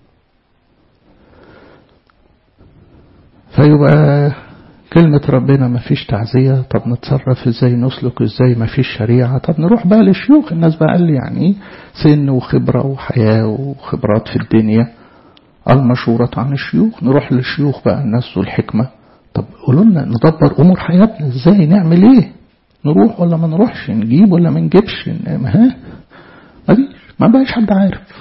A: فيبقى كلمة ربنا ما فيش تعزية طب نتصرف ازاي نسلك ازاي ما فيش شريعة طب نروح بقى للشيوخ الناس بقى قال لي يعني سن وخبرة وحياة وخبرات في الدنيا المشورة عن الشيوخ نروح للشيوخ بقى الناس والحكمة طب قولوا لنا ندبر أمور حياتنا ازاي نعمل ايه نروح ولا ما نروحش نجيب ولا ما نجيبش ها مفيش ما بقاش حد عارف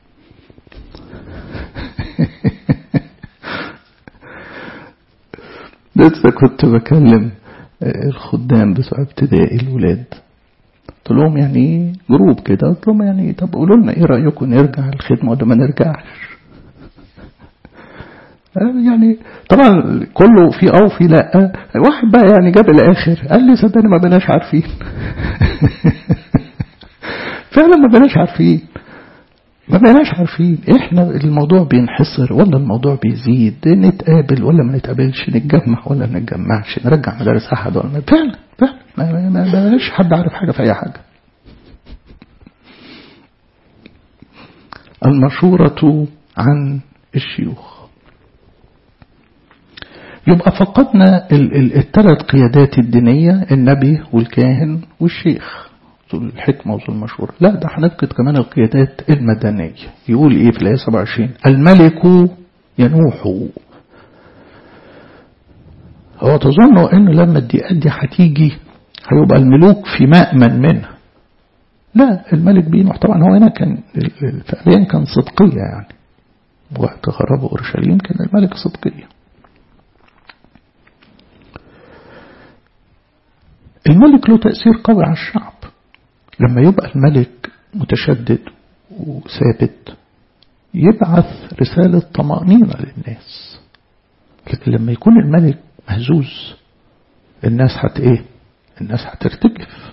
A: لسه كنت بكلم الخدام بتوع ابتدائي الولاد قلت لهم يعني جروب كده قلت لهم يعني طب قولوا لنا ايه رايكم نرجع الخدمه ولا ما نرجعش يعني طبعا كله في اه وفي لا واحد بقى يعني جاب الاخر قال لي صدقني ما بقناش عارفين فعلا ما بقناش عارفين ما بقناش عارفين احنا الموضوع بينحصر ولا الموضوع بيزيد نتقابل ولا ما نتقابلش نتجمع ولا ما نتجمعش نرجع مدارس احد ولا فعلا فعلا ما بقاش حد عارف حاجه في اي حاجه المشورة عن الشيوخ يبقى فقدنا الثلاث قيادات الدينية النبي والكاهن والشيخ ذو الحكمة وذو المشورة لا ده هنفقد كمان القيادات المدنية يقول ايه في الآية 27 الملك ينوح هو تظنوا انه لما الدقات دي هتيجي هيبقى الملوك في مأمن منها لا الملك بينوح طبعا هو هنا كان فعليا كان صدقية يعني وقت خراب أورشليم كان الملك صدقية الملك له تأثير قوي على الشعب لما يبقى الملك متشدد وثابت يبعث رسالة طمأنينة للناس لكن لما يكون الملك مهزوز الناس هت ايه الناس هترتجف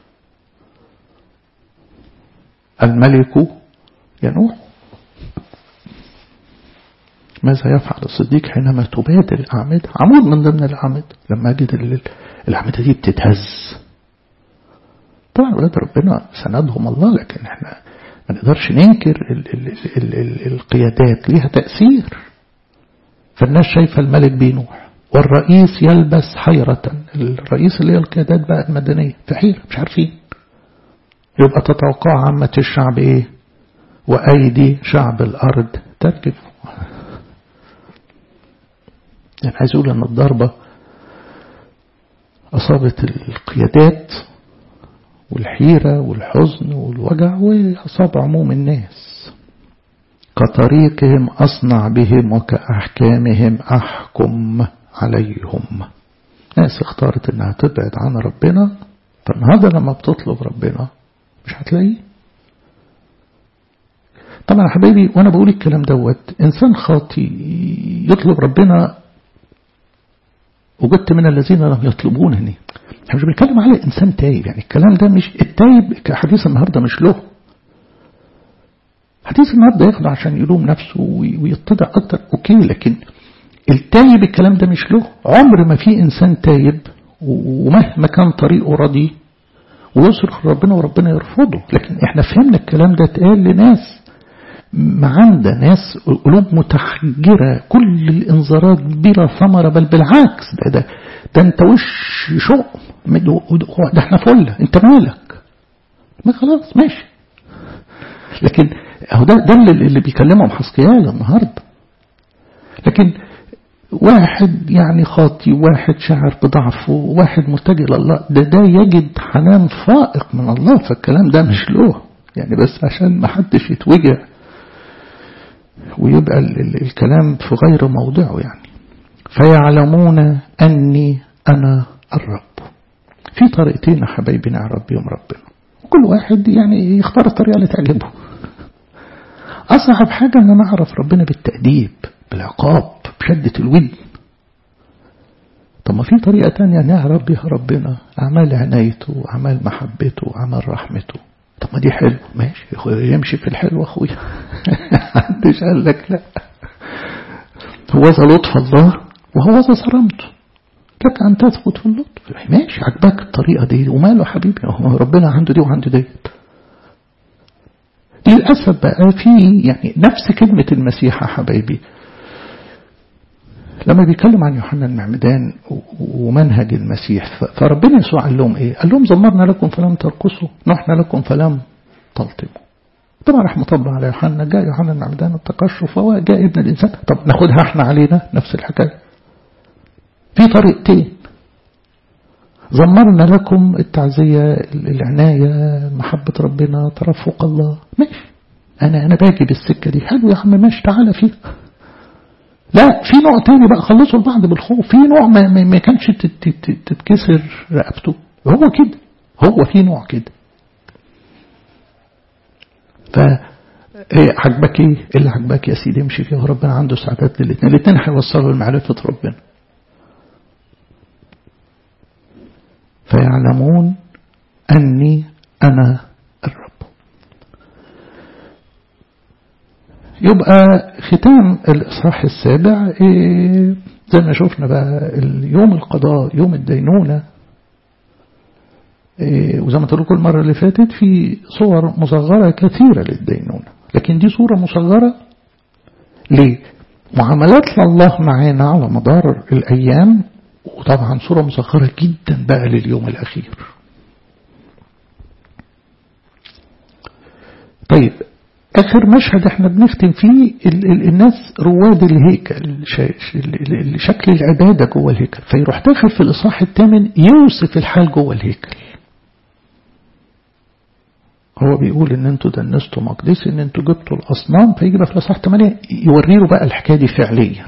A: الملك ينوح ماذا يفعل الصديق حينما تبادل الأعمدة عمود من ضمن الأعمدة لما أجد الأعمدة دي بتتهز طبعا ولاد ربنا سندهم الله لكن احنا ما نقدرش ننكر ال ال ال ال القيادات ليها تأثير فالناس شايفة الملك بينوح والرئيس يلبس حيرة الرئيس اللي هي القيادات بقى المدنية في حيرة مش عارفين يبقى تتوقع عامة الشعب ايه وأيدي شعب الأرض ترجف يعني عايز أقول أن الضربة أصابت القيادات والحيرة والحزن والوجع وأصاب عموم الناس كطريقهم أصنع بهم وكأحكامهم أحكم عليهم ناس اختارت انها تبعد عن ربنا فالنهارده لما بتطلب ربنا مش هتلاقيه طبعا يا حبايبي وانا بقول الكلام دوت انسان خاطي يطلب ربنا وجدت من الذين لم يطلبونني احنا مش بنتكلم على انسان تايب يعني الكلام ده مش التايب كحديث النهارده مش له حديث النهارده ياخده عشان يلوم نفسه ويتضع اكتر اوكي لكن التايب الكلام ده مش له عمر ما في انسان تايب ومهما كان طريقه ردي ويصرخ ربنا وربنا يرفضه لكن احنا فهمنا الكلام ده اتقال لناس معندة ناس قلوب متحجرة كل الانذارات بلا ثمرة بل بالعكس ده ده, ده انت وش شؤم ده احنا فلة انت مالك ما خلاص ماشي لكن اهو ده ده اللي, اللي بيكلمهم حسقيال النهارده لكن واحد يعني خاطي واحد شاعر بضعفه واحد متجه لله ده ده يجد حنان فائق من الله فالكلام ده مش له يعني بس عشان ما حدش يتوجع ويبقى ال ال الكلام في غير موضعه يعني فيعلمون أني أنا الرب في طريقتين يا حبايبي نعرف بيهم ربنا كل واحد يعني يختار الطريقة اللي تعجبه أصعب حاجة أن أنا أعرف ربنا بالتأديب بالعقاب بشدة الود طب ما في طريقة تانية نعرف بها ربنا أعمال عنايته أعمال محبته أعمال رحمته طب ما دي حلو ماشي يمشي في الحلو أخويا محدش قال لك لا هو ذا لطف الله وهو ذا صرمته لك أن تثبت في اللطف ماشي عجبك الطريقة دي وماله حبيبي هو ربنا عنده دي وعنده ديت للأسف بقى في يعني نفس كلمة المسيح يا حبايبي لما بيتكلم عن يوحنا المعمدان ومنهج المسيح فربنا يسوع قال لهم ايه قال لهم زمرنا لكم فلم ترقصوا نحنا لكم فلم تلطموا طبعا راح مطبع على يوحنا جاء يوحنا المعمدان التقشف وهو جاء ابن الانسان طب ناخدها احنا علينا نفس الحكايه في طريقتين زمرنا لكم التعزية العناية محبة ربنا ترفق الله ماشي أنا أنا باجي بالسكة دي حلو يا عم ماشي تعالى فيه لا في نوع تاني بقى خلصوا البعض بالخوف في نوع ما, ما كانش تتكسر رقبته هو كده هو في نوع كده ف عجبك ايه اللي عجبك يا سيدي امشي فيه وربنا عنده سعادات للاثنين الاثنين هيوصلوا لمعرفة ربنا فيعلمون أني أنا الرب يبقى ختام الإصحاح السابع إيه زي ما شفنا بقى اليوم القضاء يوم الدينونة إيه وزي ما قلت المرة اللي فاتت في صور مصغرة كثيرة للدينونة لكن دي صورة مصغرة لمعاملات الله معانا على مدار الأيام وطبعا صورة مصغرة جدا بقى لليوم الأخير طيب آخر مشهد احنا بنختم فيه ال ال الناس رواد الهيكل شكل العبادة جوه الهيكل فيروح داخل في الإصحاح الثامن يوصف الحال جوه الهيكل هو بيقول ان انتوا دنستوا مقدسي ان انتوا جبتوا الاصنام فيجي بقى في الاصحاح 8 يوري له بقى الحكايه دي فعليا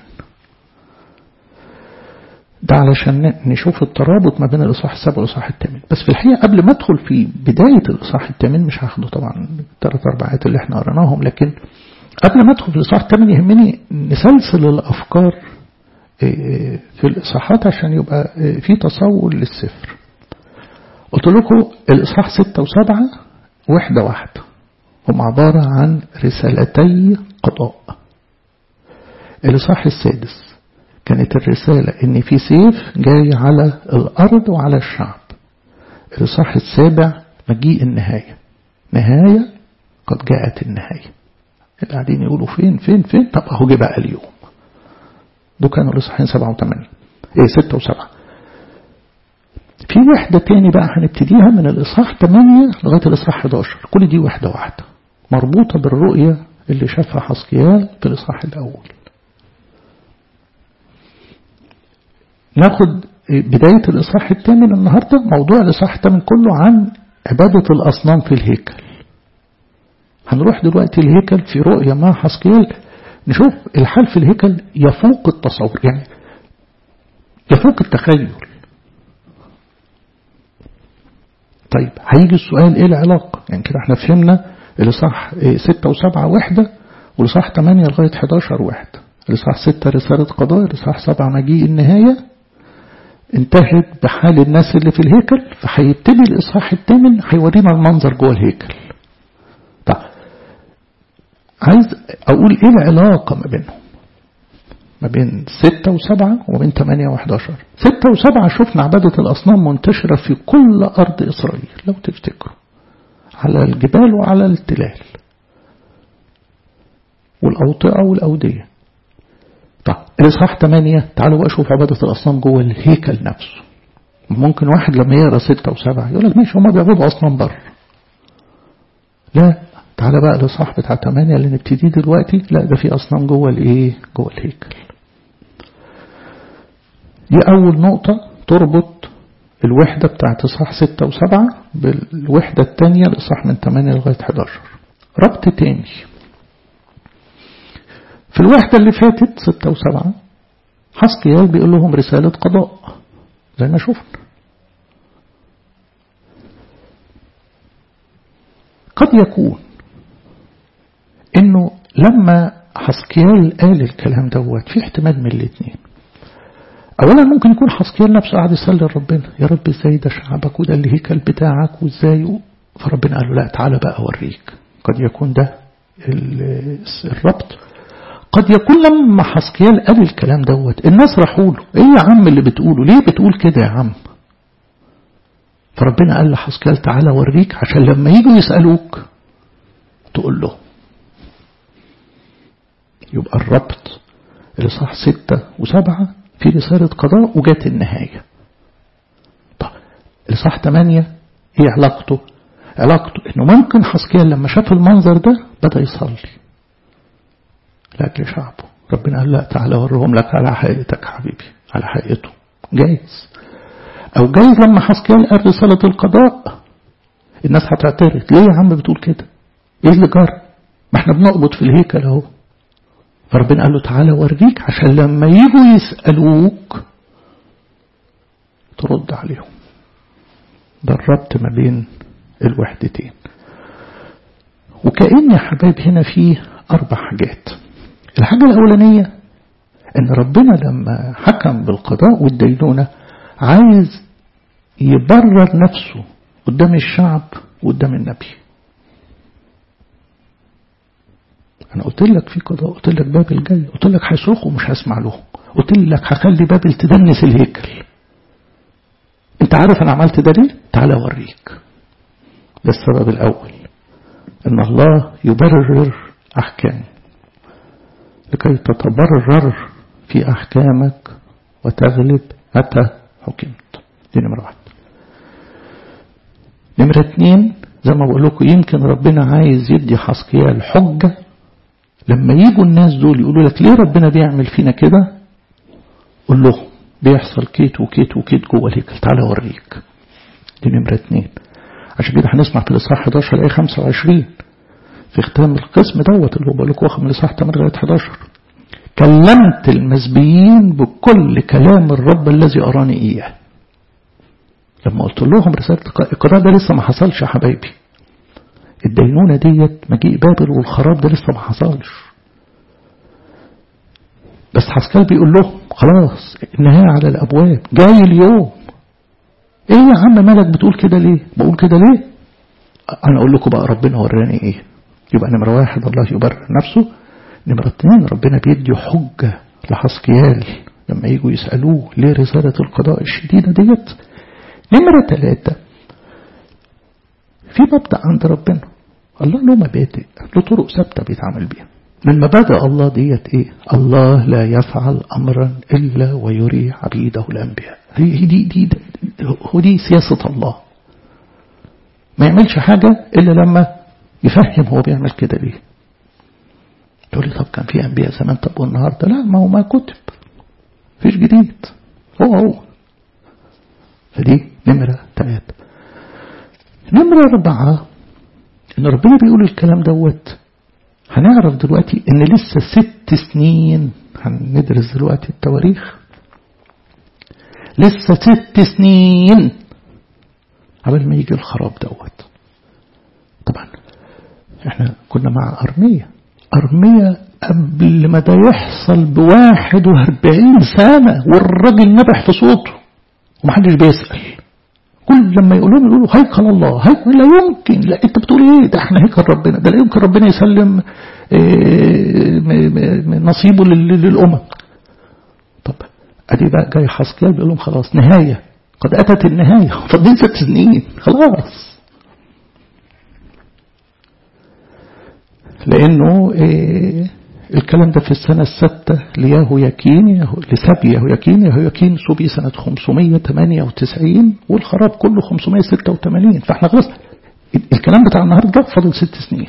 A: ده علشان نشوف الترابط ما بين الإصحاح السابع والإصحاح الثامن بس في الحقيقة قبل ما أدخل في بداية الإصحاح الثامن مش هاخده طبعا الثلاث أربع آيات اللي احنا قريناهم لكن قبل ما أدخل في الإصحاح الثامن يهمني نسلسل الأفكار في الإصحاحات عشان يبقى في تصور للسفر قلت لكم الإصحاح ستة وسبعة وحدة واحدة هم عبارة عن رسالتي قضاء الإصحاح السادس كانت الرسالة إن في سيف جاي على الأرض وعلى الشعب الإصحاح السابع مجيء النهاية نهاية قد جاءت النهاية اللي قاعدين يقولوا فين فين فين طب أهو جه بقى اليوم دول كانوا الإصحاحين سبعة وثمانية إيه ستة وسبعة في وحدة تاني بقى هنبتديها من الإصحاح 8 لغاية الإصحاح 11 كل دي وحدة واحدة مربوطة بالرؤية اللي شافها حسقيال في الإصحاح الأول ناخد بداية الإصحاح الثامن النهاردة موضوع الإصحاح الثامن كله عن عبادة الأصنام في الهيكل هنروح دلوقتي الهيكل في رؤية مع حسقيال نشوف الحال في الهيكل يفوق التصور يعني يفوق التخيل طيب هيجي السؤال ايه العلاقة يعني كده احنا فهمنا الإصحاح ستة وسبعة وحدة والإصحاح ثمانية لغاية 11 وحدة الإصحاح ستة رسالة قضاء الإصحاح سبعة مجيء النهاية انتهت بحال الناس اللي في الهيكل فهيبتدي الإصحاح الثامن هيورينا المنظر جوه الهيكل طيب عايز أقول إيه العلاقة ما بينهم ما بين ستة وسبعة وما بين ثمانية وحداشر ستة وسبعة شفنا عبادة الأصنام منتشرة في كل أرض إسرائيل لو تفتكروا على الجبال وعلى التلال والأوطئة والأودية طيب الإصحاح 8 تعالوا بقى شوف عبادة الأصنام جوه الهيكل نفسه ممكن واحد لما يقرا 6 و7 يقول لك ماشي هما بيعبدوا أصنام بره لا تعالى بقى الإصحاح بتاع 8 اللي نبتدي دلوقتي لا ده في أصنام جوه الإيه جوه الهيكل دي أول نقطة تربط الوحدة بتاعت إصحاح 6 و7 بالوحدة الثانية الإصحاح من 8 لغاية 11 ربط تاني في الوحدة اللي فاتت ستة وسبعة حسقيال بيقول لهم رسالة قضاء زي ما شفنا قد يكون انه لما حسقيال قال الكلام دوت في احتمال من الاثنين اولا ممكن يكون حسقيال نفسه قاعد يصلي لربنا يا رب ازاي ده شعبك وده الهيكل بتاعك وازاي فربنا قال له لا تعالى بقى اوريك قد يكون ده الربط قد يكون لما حسقيال قال الكلام دوت الناس راحوا له ايه يا عم اللي بتقوله ليه بتقول كده يا عم فربنا قال لحسقيال تعالى اوريك عشان لما يجوا يسألوك تقول له يبقى الربط الإصحاح ستة وسبعة في رسالة قضاء وجات النهاية طب الإصحاح ثمانية ايه علاقته علاقته انه ممكن حسقيال لما شاف المنظر ده بدأ يصلي لأجل شعبه ربنا قال لا تعالى أوريهم لك على حقيقتك حبيبي على حقيقته جايز أو جايز لما حسكيال قال رسالة القضاء الناس هتعترض ليه يا عم بتقول كده ايه اللي جرى ما احنا بنقبض في الهيكل اهو فربنا قال له تعالى اوريك عشان لما يجوا يسألوك ترد عليهم ده الربط ما بين الوحدتين وكأن يا حبايب هنا فيه أربع حاجات الحاجة الأولانية أن ربنا لما حكم بالقضاء والدينونة عايز يبرر نفسه قدام الشعب وقدام النبي أنا قلت لك في قضاء قلت لك بابل جاي قلت لك هيصرخوا مش هسمع لهم قلت لك هخلي بابل تدنس الهيكل انت عارف انا عملت ده ليه تعالى اوريك ده السبب الاول ان الله يبرر احكامه لكي تتبرر في احكامك وتغلب متى حكمت دي نمرة واحد نمرة اتنين زي ما بقول لكم يمكن ربنا عايز يدي حسقيال حجة لما يجوا الناس دول يقولوا لك ليه ربنا بيعمل فينا كده قول لهم بيحصل كيت وكيت وكيت جوه الهيكل تعالى اوريك دي نمرة اتنين عشان كده هنسمع في الإصحاح 11 الآية 25 في ختام القسم دوت اللي هو بقول لكم واخد من الإصحاح 8 لغاية 11 كلمت المسبيين بكل كلام الرب الذي أراني إياه لما قلت لهم رسالة القضاء ده لسه ما حصلش يا حبايبي الدينونة ديت مجيء بابل والخراب ده لسه ما حصلش بس حسكال بيقول لهم خلاص النهاية على الأبواب جاي اليوم ايه يا عم مالك بتقول كده ليه بقول كده ليه انا اقول لكم بقى ربنا وراني ايه يبقى نمرة واحد الله يبرر نفسه نمرة اتنين ربنا بيدي حجة لحسكيال لما يجوا يسألوه ليه رسالة القضاء الشديدة ديت نمرة ثلاثة في مبدأ عند ربنا الله له مبادئ له طرق ثابتة بيتعامل بيها من مبادئ الله ديت ايه الله لا يفعل امرا الا ويري عبيده الانبياء هي دي دي, دي هو دي سياسة الله ما يعملش حاجة الا لما يفهم هو بيعمل كده ليه تقول لي طب كان في انبياء زمان طب والنهارده لا ما هو ما كتب فيش جديد هو هو فدي نمرة ثلاثة نمرة أربعة إن ربنا بيقول الكلام دوت هنعرف دلوقتي إن لسه ست سنين هندرس دلوقتي التواريخ لسه ست سنين قبل ما يجي الخراب دوت طبعا احنا كنا مع أرمية أرمية قبل ما ده يحصل بواحد واربعين سنة والراجل نبح في صوته ومحدش بيسأل كل لما يقولوا يقولوا هيكل الله هيكل لا يمكن لا انت بتقول ايه ده احنا هيكل ربنا ده لا يمكن ربنا يسلم ايه نصيبه للامم طب ادي بقى جاي حسكيال بيقول لهم خلاص نهايه قد اتت النهايه فاضلين ست سنين خلاص لانه ايه الكلام ده في السنة الستة لياهو يكين لسبي ياهو يكين ياهو يكين سبي سنة 598 والخراب كله 586 فاحنا خلاص الكلام بتاع النهاردة فاضل ست سنين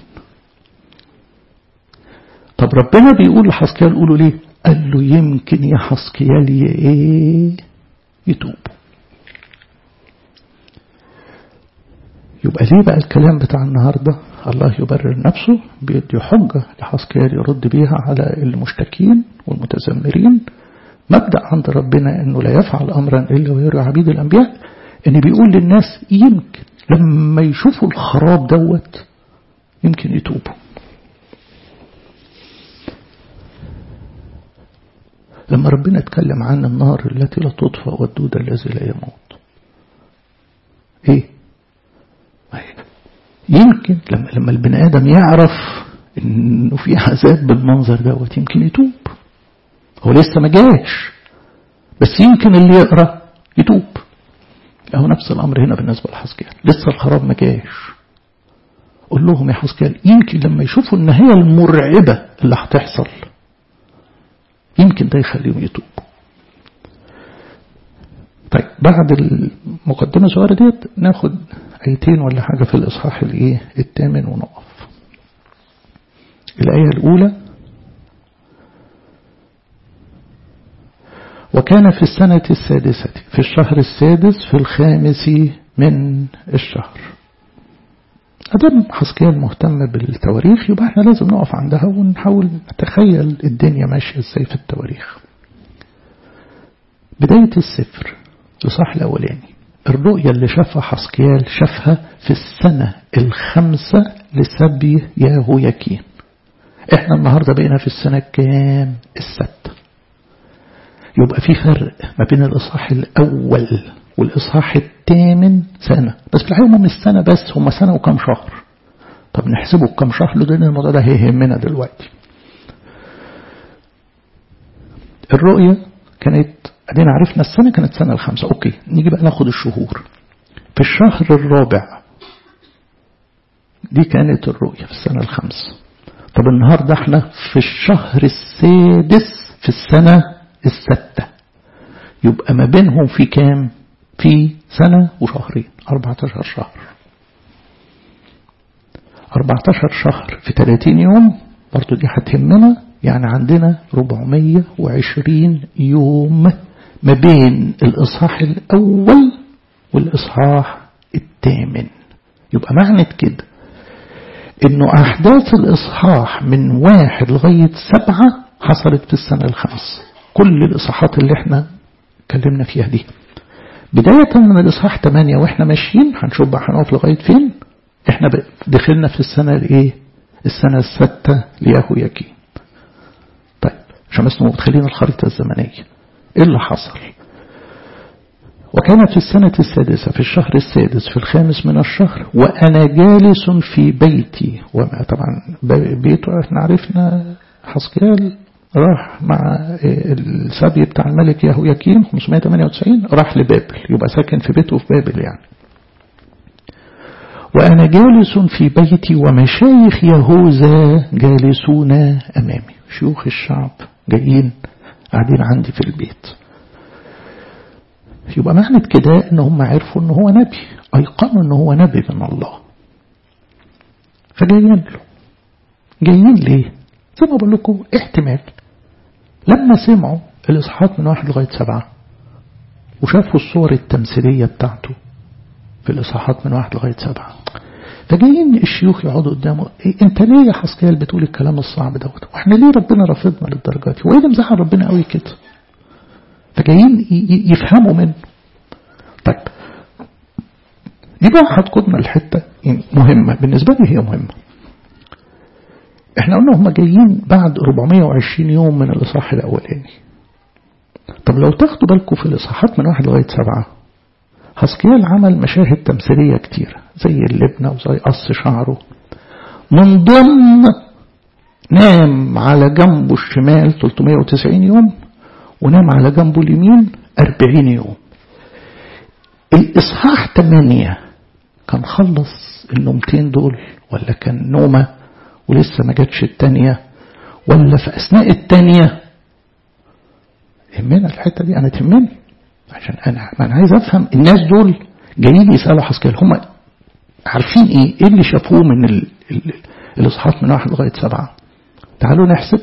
A: طب ربنا بيقول لحسكيال قولوا ليه قال له يمكن يا حسكيال ايه يتوب يبقى ليه بقى الكلام بتاع النهارده الله يبرر نفسه بيدي حجة لحسكيال يرد بيها على المشتكين والمتذمرين مبدأ عند ربنا أنه لا يفعل أمرا إلا ويرى عبيد الأنبياء أن بيقول للناس يمكن لما يشوفوا الخراب دوت يمكن يتوبوا لما ربنا اتكلم عن النار التي لا تطفأ والدود الذي لا يموت ايه يمكن لما لما البني ادم يعرف انه في عذاب بالمنظر دوت يمكن يتوب هو لسه ما جاش بس يمكن اللي يقرا يتوب اهو نفس الامر هنا بالنسبه لحسكيال لسه الخراب ما جاش قول لهم يا حسكيال يمكن لما يشوفوا النهايه المرعبه اللي هتحصل يمكن ده يخليهم يتوبوا طيب بعد المقدمة الصغيرة ديت ناخد آيتين ولا حاجة في الإصحاح الإيه الثامن ونقف الآية الأولى وكان في السنة السادسة في الشهر السادس في الخامس من الشهر أدام حسكيال مهتم بالتواريخ يبقى احنا لازم نقف عندها ونحاول نتخيل الدنيا ماشية ازاي في التواريخ بداية السفر الإصحاح الأولاني الرؤية اللي شافها حسكيال شافها في السنة الخامسة لسبي ياهوياكين احنا النهاردة بقينا في السنة كام الستة يبقى في فرق ما بين الإصحاح الأول والإصحاح الثامن سنة بس في الحقيقة هم مش سنة بس هم سنة وكم شهر طب نحسبه بكم شهر لأن الموضوع ده هيهمنا دلوقتي الرؤية كانت ادينا عرفنا السنة كانت سنة الخامسة اوكي نيجي بقى ناخد الشهور في الشهر الرابع دي كانت الرؤية في السنة الخامسة طب النهاردة احنا في الشهر السادس في السنة الستة يبقى ما بينهم في كام في سنة وشهرين 14 شهر 14 شهر في 30 يوم برضو دي هتهمنا يعني عندنا 420 يوم ما بين الإصحاح الأول والإصحاح الثامن يبقى معنى كده إنه أحداث الإصحاح من واحد لغاية سبعة حصلت في السنة الخامسة كل الإصحاحات اللي احنا اتكلمنا فيها دي بداية من الإصحاح 8 واحنا ماشيين هنشوف بقى هنقف لغاية فين احنا دخلنا في السنة الايه السنة الستة ليهوياكين طيب عشان بس متخيلين الخريطة الزمنية ايه اللي حصل وكانت في السنة السادسة في الشهر السادس في الخامس من الشهر وأنا جالس في بيتي وما طبعا بيته احنا عرفنا حسكيال راح مع السبي بتاع الملك يهوياكين 598 راح لبابل يبقى ساكن في بيته في بابل يعني وأنا جالس في بيتي ومشايخ يهوذا جالسون أمامي شيوخ الشعب جايين قاعدين عندي في البيت يبقى معنى كده ان هم عرفوا ان هو نبي ايقنوا ان هو نبي من الله فجايين له جايين ليه زي ما بقول لكم احتمال لما سمعوا الاصحاحات من واحد لغايه سبعه وشافوا الصور التمثيليه بتاعته في الاصحاحات من واحد لغايه سبعه فجايين الشيوخ يقعدوا قدامه إيه انت ليه يا حسكيال بتقول الكلام الصعب دوت واحنا ليه ربنا رافضنا للدرجه دي وايه اللي مزعل ربنا قوي كده فجايين يفهموا منه طيب دي بقى هتقودنا الحته مهمه بالنسبه لي هي مهمه احنا قلنا هم جايين بعد 420 يوم من الاصحاح الاولاني طب لو تاخدوا بالكم في الاصحاحات من واحد لغايه سبعه حسكيال عمل مشاهد تمثيلية كتيرة زي اللبنة وزي قص شعره من ضمن نام على جنبه الشمال 390 يوم ونام على جنبه اليمين 40 يوم الإصحاح 8 كان خلص النومتين دول ولا كان نومة ولسه ما جاتش التانية ولا في أثناء التانية يهمنا الحتة دي أنا تهمني عشان انا ما انا عايز افهم الناس دول جايين يسالوا حسكيال هم عارفين ايه ايه اللي شافوه من ال... ال... الاصحاحات من واحد لغايه سبعه تعالوا نحسب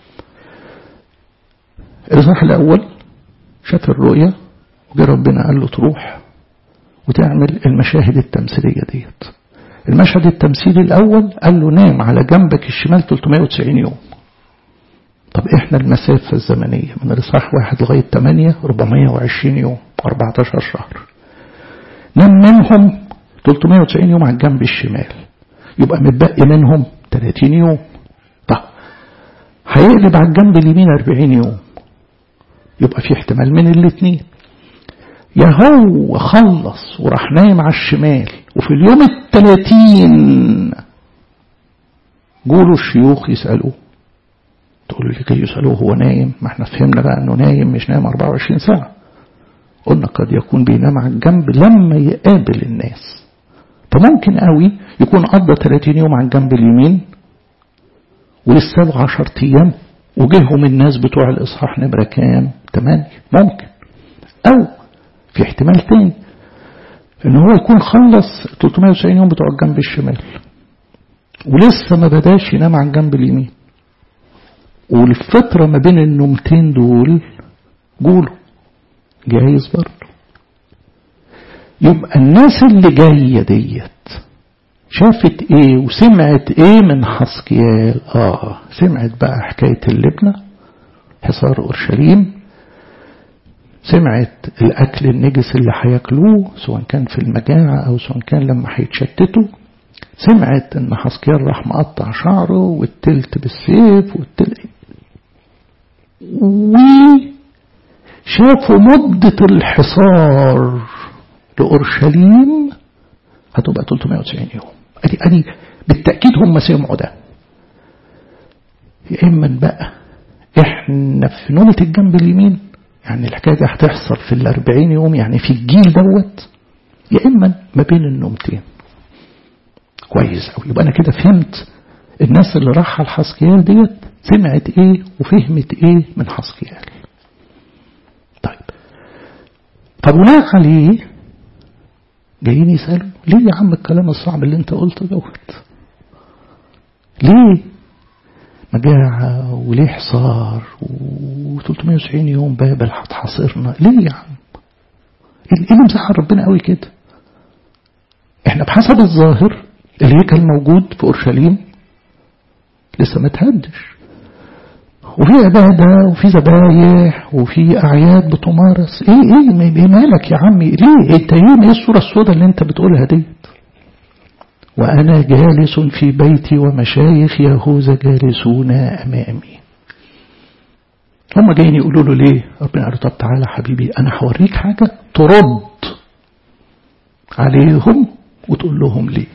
A: الاصحاح الاول شاف الرؤيا وجه ربنا قال له تروح وتعمل المشاهد التمثيليه ديت المشهد التمثيلي الاول قال له نام على جنبك الشمال 390 يوم طب احنا المسافة الزمنية من الإصحاح واحد لغاية 8 420 يوم 14 شهر نام منهم 390 يوم على الجنب الشمال يبقى متبقي منهم 30 يوم طب هيقلب على الجنب اليمين 40 يوم يبقى في احتمال من الاثنين يا هو خلص وراح نايم على الشمال وفي اليوم الثلاثين جولوا الشيوخ يسألوه تقولوا لي كي يسألوه هو نايم ما احنا فهمنا بقى انه نايم مش نايم 24 ساعة قلنا قد يكون بينام على الجنب لما يقابل الناس فممكن قوي يكون قضى 30 يوم على الجنب اليمين ولسه له 10 ايام وجيهم الناس بتوع الاصحاح نمرة كام 8 ممكن او في احتمال تاني ان هو يكون خلص 390 يوم بتوع الجنب الشمال ولسه ما بداش ينام على الجنب اليمين والفترة ما بين النومتين دول جوله جايز برضه يبقى الناس اللي جاية ديت شافت ايه وسمعت ايه من حسكيال اه سمعت بقى حكاية اللبنة حصار اورشليم سمعت الاكل النجس اللي هياكلوه سواء كان في المجاعة او سواء كان لما هيتشتتوا سمعت ان حسكيال راح مقطع شعره والتلت بالسيف والتلت وشافوا مدة الحصار لأورشليم هتبقى 390 يوم أدي أدي بالتأكيد هم سمعوا ده يا إما بقى إحنا في نومة الجنب اليمين يعني الحكاية دي هتحصل في الأربعين يوم يعني في الجيل دوت يا إما ما بين النومتين كويس أوي يبقى أنا كده فهمت الناس اللي راح على الحسكيال ديت سمعت إيه وفهمت إيه من حسكيال طيب فبناء عليه جايين يسألوا ليه يا عم الكلام الصعب اللي انت قلته دوت ليه مجاعة وليه حصار و390 يوم بابل هتحاصرنا ليه يا عم ايه اللي مزعل ربنا قوي كده احنا بحسب الظاهر الهيكل موجود في اورشليم لسه ما تهدش وفي عبادة وفي ذبايح وفي أعياد بتمارس إيه إيه إيه مالك يا عمي ليه أنت إيه إيه الصورة السوداء اللي أنت بتقولها ديت وأنا جالس في بيتي ومشايخ يهوذا جالسون أمامي هم جايين يقولوا له ليه ربنا قال طب تعالى حبيبي أنا هوريك حاجة ترد عليهم وتقول لهم ليه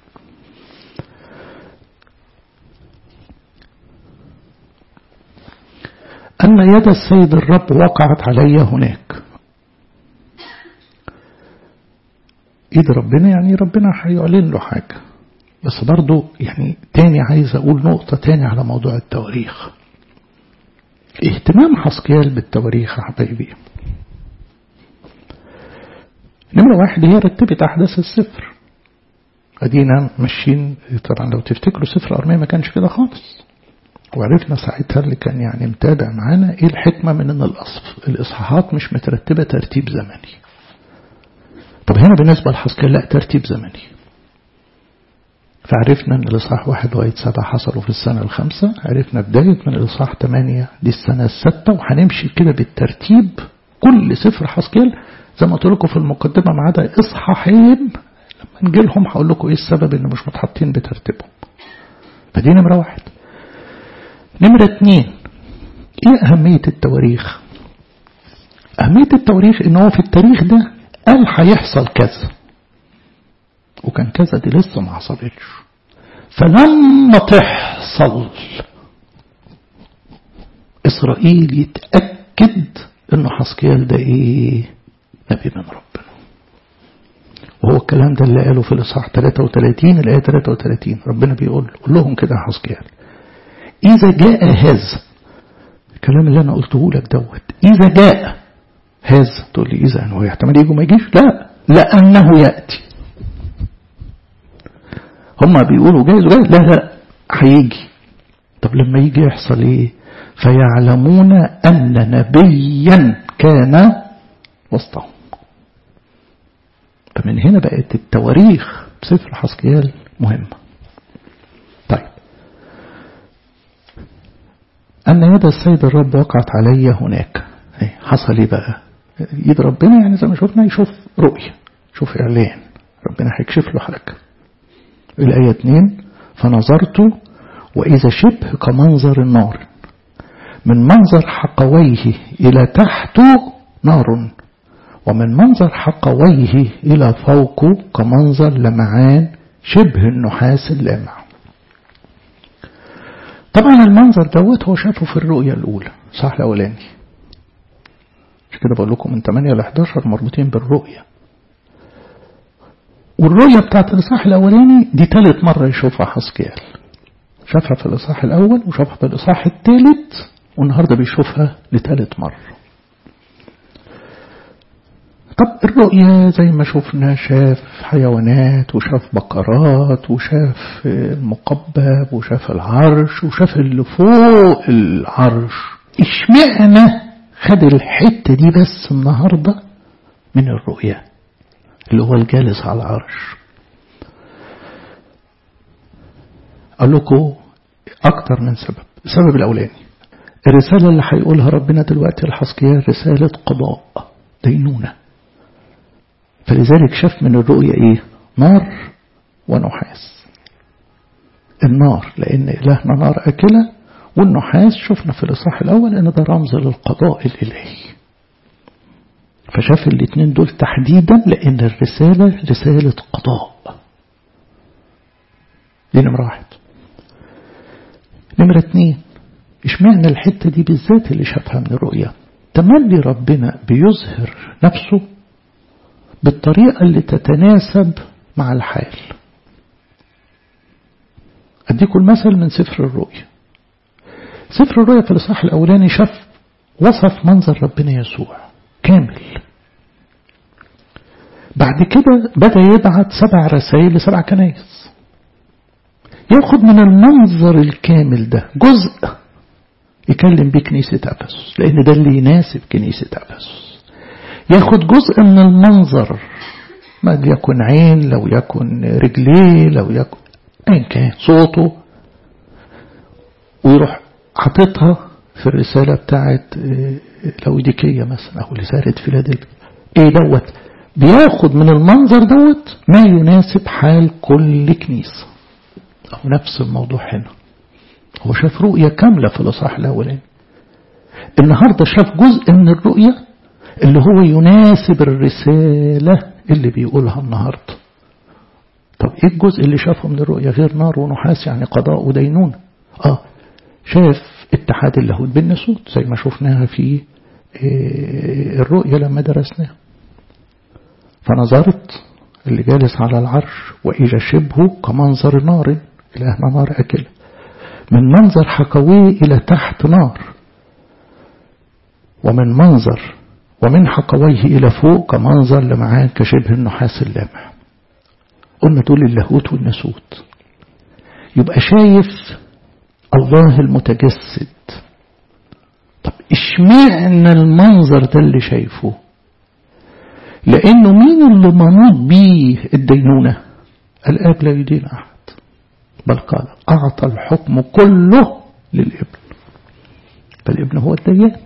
A: أن يد السيد الرب وقعت علي هناك إيد ربنا يعني ربنا هيعلن له حاجة بس برضو يعني تاني عايز أقول نقطة تاني على موضوع التواريخ اهتمام حسكيال بالتواريخ يا حبايبي نمرة واحد هي رتبت أحداث السفر أدينا ماشيين طبعا لو تفتكروا سفر أرمية ما كانش كده خالص وعرفنا ساعتها اللي كان يعني متابع معانا ايه الحكمة من ان الأصف الإصحاحات مش مترتبة ترتيب زمني طب هنا بالنسبة لحسكال لا ترتيب زمني فعرفنا ان الإصحاح واحد لغاية سبعة حصلوا في السنة الخامسة عرفنا بداية من الإصحاح ثمانية دي السنة الستة وهنمشي كده بالترتيب كل سفر حسكال زي ما قلت لكم في المقدمة ما عدا إصحاحين لما نجي لهم هقول لكم ايه السبب ان مش متحطين بترتيبهم فدي نمرة واحد نمرة اتنين ايه اهمية التواريخ اهمية التواريخ ان هو في التاريخ ده قال هيحصل كذا وكان كذا دي لسه ما حصلتش فلما تحصل اسرائيل يتأكد انه حسكيال ده ايه نبي من ربنا وهو الكلام ده اللي قاله في الاصحاح 33 الايه 33 ربنا بيقول قول لهم كده يا حسكيال إذا جاء هذا الكلام اللي أنا قلته لك دوت إذا جاء هذا تقول لي إذا هو يحتمل يجي وما يجيش لا لأنه يأتي هم بيقولوا جايز وجايز لا لا هيجي طب لما يجي يحصل ايه فيعلمون أن نبيا كان وسطهم فمن هنا بقت التواريخ بسفر حسكيال مهمه أن يد السيد الرب وقعت علي هناك حصل ايه بقى يد ربنا يعني زي ما شفنا يشوف رؤية يشوف إعلان ربنا هيكشف له حاجة الآية 2 فنظرت وإذا شبه كمنظر النار من منظر حقويه إلى تحت نار ومن منظر حقويه إلى فوق كمنظر لمعان شبه النحاس اللامع طبعا المنظر دوت هو شافه في الرؤية الأولى صح الأولاني مش كده بقول لكم من 8 ل 11 مربوطين بالرؤية والرؤية بتاعت الإصحاح الأولاني دي ثالث مرة يشوفها حسكيال شافها في الإصحاح الأول وشافها في الإصحاح الثالث والنهاردة بيشوفها لثالث مرة طب الرؤية زي ما شفنا شاف حيوانات وشاف بقرات وشاف المقبب وشاف العرش وشاف اللي فوق العرش اشمعنى خد الحتة دي بس النهاردة من الرؤية اللي هو الجالس على العرش أقول لكم أكتر من سبب السبب الأولاني الرسالة اللي هيقولها ربنا دلوقتي الحسكية رسالة قضاء دينونة فلذلك شاف من الرؤية إيه نار ونحاس النار لأن إلهنا نار أكلة والنحاس شفنا في الإصحاح الأول أن ده رمز للقضاء الإلهي فشاف الاثنين دول تحديدا لأن الرسالة رسالة قضاء دي نمرة واحد نمرة اتنين اشمعنى الحتة دي بالذات اللي شافها من الرؤية تملي ربنا بيظهر نفسه بالطريقة اللي تتناسب مع الحال أديكم المثل من سفر الرؤيا سفر الرؤيا في الإصحاح الأولاني شاف وصف منظر ربنا يسوع كامل بعد كده بدأ يبعت سبع رسائل لسبع كنايس ياخد من المنظر الكامل ده جزء يكلم بيه كنيسة أفسس لأن ده اللي يناسب كنيسة أفسس ياخد جزء من المنظر ما يكن عين لو يكن رجليه لو يكن أين كان صوته ويروح حاططها في الرسالة بتاعت لوديكية مثلا أو رسالة فيلادلفيا إيه دوت بياخد من المنظر دوت ما يناسب حال كل كنيسة أو نفس الموضوع هنا هو شاف رؤية كاملة في الإصحاح الأولاني النهاردة شاف جزء من الرؤية اللي هو يناسب الرسالة اللي بيقولها النهاردة طب ايه الجزء اللي شافه من الرؤية غير نار ونحاس يعني قضاء ودينون اه شاف اتحاد اللاهوت بالنسوت زي ما شفناها في الرؤية لما درسناها فنظرت اللي جالس على العرش وإذا شبهه كمنظر نار إلهنا نار أكل من منظر حكويه إلى تحت نار ومن منظر ومن حكويه إلى فوق كمنظر لمعان كشبه النحاس اللامع قلنا دول اللاهوت والناسوت يبقى شايف الله المتجسد طب اشمعنى المنظر ده اللي شايفه لانه مين اللي منوط بيه الدينونه الاب لا يدين احد بل قال اعطى الحكم كله للابن فالابن هو الديان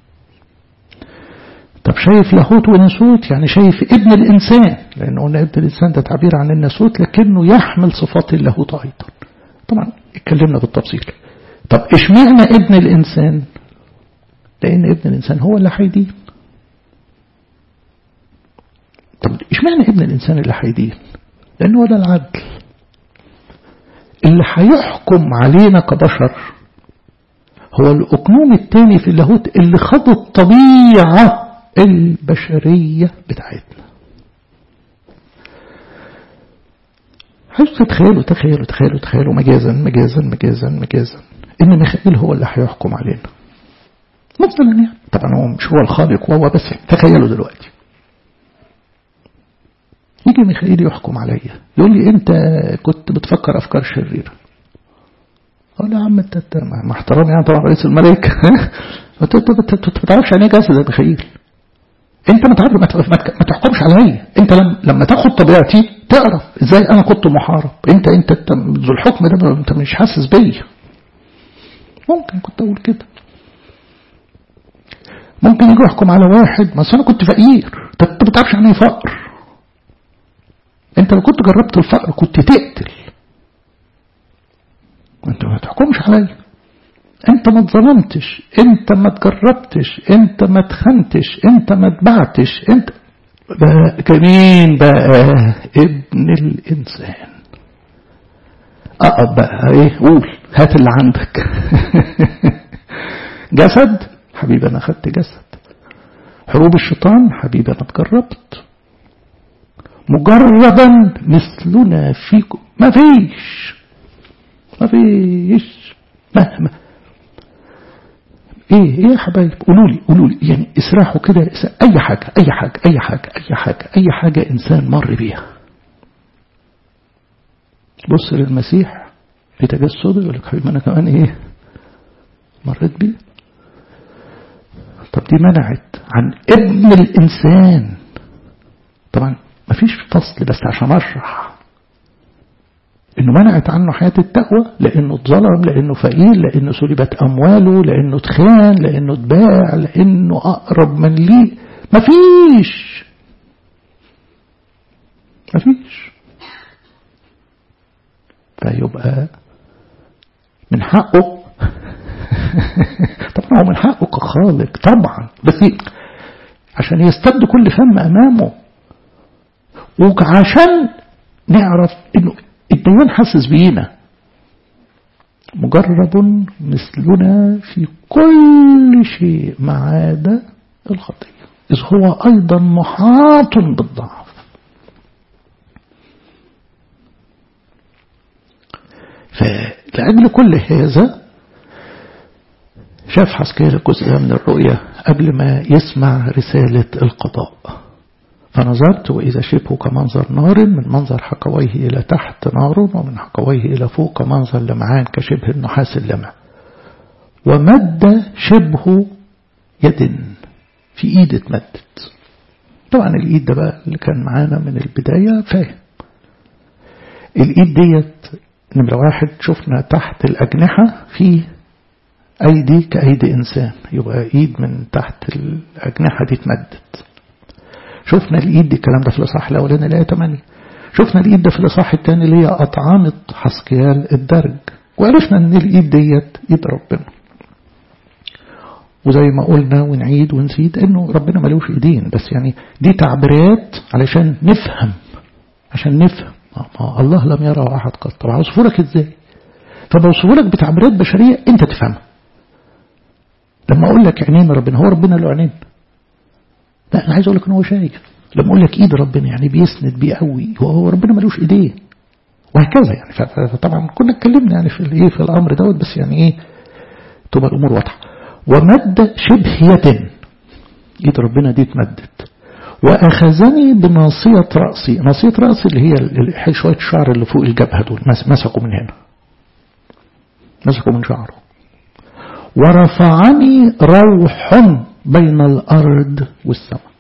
A: طب شايف لاهوت وناسوت يعني شايف ابن الانسان لان قلنا ابن الانسان ده تعبير عن الناسوت لكنه يحمل صفات اللاهوت ايضا طبعا اتكلمنا بالتفصيل طب اشمعنى ابن الانسان لان ابن الانسان هو اللي هيدين طب اشمعنى ابن الانسان اللي هيدين لان هو ده العدل اللي هيحكم علينا كبشر هو الاقنوم الثاني في اللاهوت اللي خد الطبيعه البشريه بتاعتنا عايز تتخيلوا تخيلوا تخيلوا تخيلوا مجازا مجازا مجازا مجازا ان ميخائيل هو اللي هيحكم علينا مثلا يعني طبعا هو مش هو الخالق وهو بس تخيلوا دلوقتي يجي ميخائيل يحكم عليا يقول لي انت كنت بتفكر افكار شريره اقول له يا عم انت مع احترامي يعني طبعا رئيس الملائكه انت ما بتعرفش يعني ايه جسد يا ميخائيل انت ما تعرف ما تحكمش عليا انت لما تاخد طبيعتي تعرف ازاي انا كنت محارب انت انت, انت ذو الحكم ده انت مش حاسس بيا ممكن كنت اقول كده ممكن يجي يحكم على واحد ما انا كنت فقير انت ما بتعرفش يعني ايه فقر انت لو كنت جربت الفقر كنت تقتل انت ما تحكمش عليا انت ما اتظلمتش انت ما تجربتش انت ما تخنتش انت ما اتبعتش انت بقى مين بقى ابن الانسان اقعد بقى ايه قول هات اللي عندك جسد حبيبي انا خدت جسد حروب الشيطان حبيبي انا اتجربت مجربا مثلنا فيكم ما فيش ما فيش مهما ايه ايه يا حبايب قولوا لي قولوا لي يعني اسرحوا كده اي حاجه اي حاجه اي حاجه اي حاجه اي حاجه انسان مر بيها بص للمسيح في تجسده يقول لك حبيبي انا كمان ايه مريت بيه طب دي منعت عن ابن الانسان طبعا مفيش فصل بس عشان اشرح انه منعت عنه حياة التقوى لانه اتظلم لانه فقير لانه سلبت امواله لانه اتخان لانه اتباع لانه اقرب من ليه مفيش مفيش فيبقى من حقه طبعا هو من حقه كخالق طبعا بس عشان يستبد كل فم امامه وعشان نعرف انه الديان حاسس بينا مجرب مثلنا في كل شيء ما عدا الخطية إذ هو أيضا محاط بالضعف فلأجل كل هذا شاف حسكيل الجزء ده من الرؤية قبل ما يسمع رسالة القضاء فنظرت وإذا شبه كمنظر نار من منظر حقويه إلى تحت نار ومن حقويه إلى فوق كمنظر لمعان كشبه النحاس اللمع ومد شبه يد في إيد اتمدت طبعا الإيد ده بقى اللي كان معانا من البداية فاهم الإيد ديت نمرة واحد شفنا تحت الأجنحة في أيدي كأيدي إنسان يبقى إيد من تحت الأجنحة دي اتمدت شفنا الإيد دي الكلام ده في الإصحاح الأولاني الآية 8 شفنا الإيد ده في الإصحاح الثاني اللي هي أطعمة حسكيال الدرج وعرفنا إن الإيد ديت إيد ربنا وزي ما قلنا ونعيد ونزيد إنه ربنا ملوش إيدين بس يعني دي تعبيرات علشان نفهم عشان نفهم ما الله لم يره أحد قط طب أوصفه لك إزاي فبوصفه لك بتعبيرات بشرية أنت تفهمها لما أقول لك عينين ربنا هو ربنا له عينين لا أنا عايز أقول لك إن هو شايف لما أقول لك إيد ربنا يعني بيسند بيقوي هو ربنا ملوش إيديه وهكذا يعني فطبعا كنا اتكلمنا يعني في الايه في الامر دوت بس يعني ايه تبقى الامور واضحه ومد شبه يد ايد ربنا دي اتمدت واخذني بناصيه راسي ناصيه راسي اللي هي شويه الشعر اللي فوق الجبهه دول مسكوا من هنا مسكوا من شعره ورفعني روح بين الأرض والسماء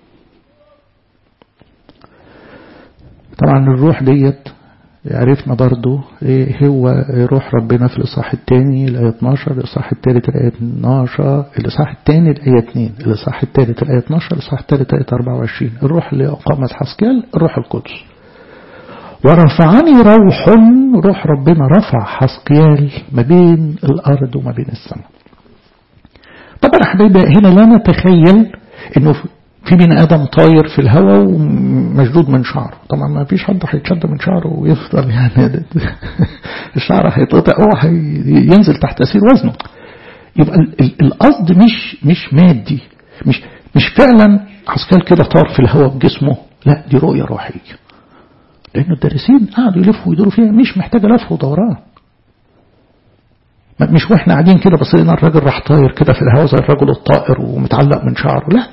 A: طبعا الروح ديت عرفنا برضو ايه هو روح ربنا في الإصحاح الثاني الآية 12 الإصحاح الثالث الآية 12 الإصحاح الثاني الآية 2 الإصحاح الثالث الآية 12 الإصحاح الثالث الآية 24 الروح اللي أقامت حسكال الروح القدس ورفعني روح روح ربنا رفع حسكيال ما بين الأرض وما بين السماء طبعا يا حبايبي هنا لا نتخيل انه في بني ادم طاير في الهواء ومشدود من شعره طبعا ما فيش حد هيتشد من شعره ويفضل يعني الشعر هيتقطع هو ينزل تحت تاثير وزنه يبقى القصد مش مش مادي مش مش فعلا عسكال كده طار في الهواء بجسمه لا دي رؤيه روحيه لان الدارسين قعدوا يلفوا ويدوروا فيها مش محتاجه لف ودوران مش واحنا قاعدين كده بصينا الراجل راح طاير كده في الهواء زي الرجل الطائر ومتعلق من شعره لا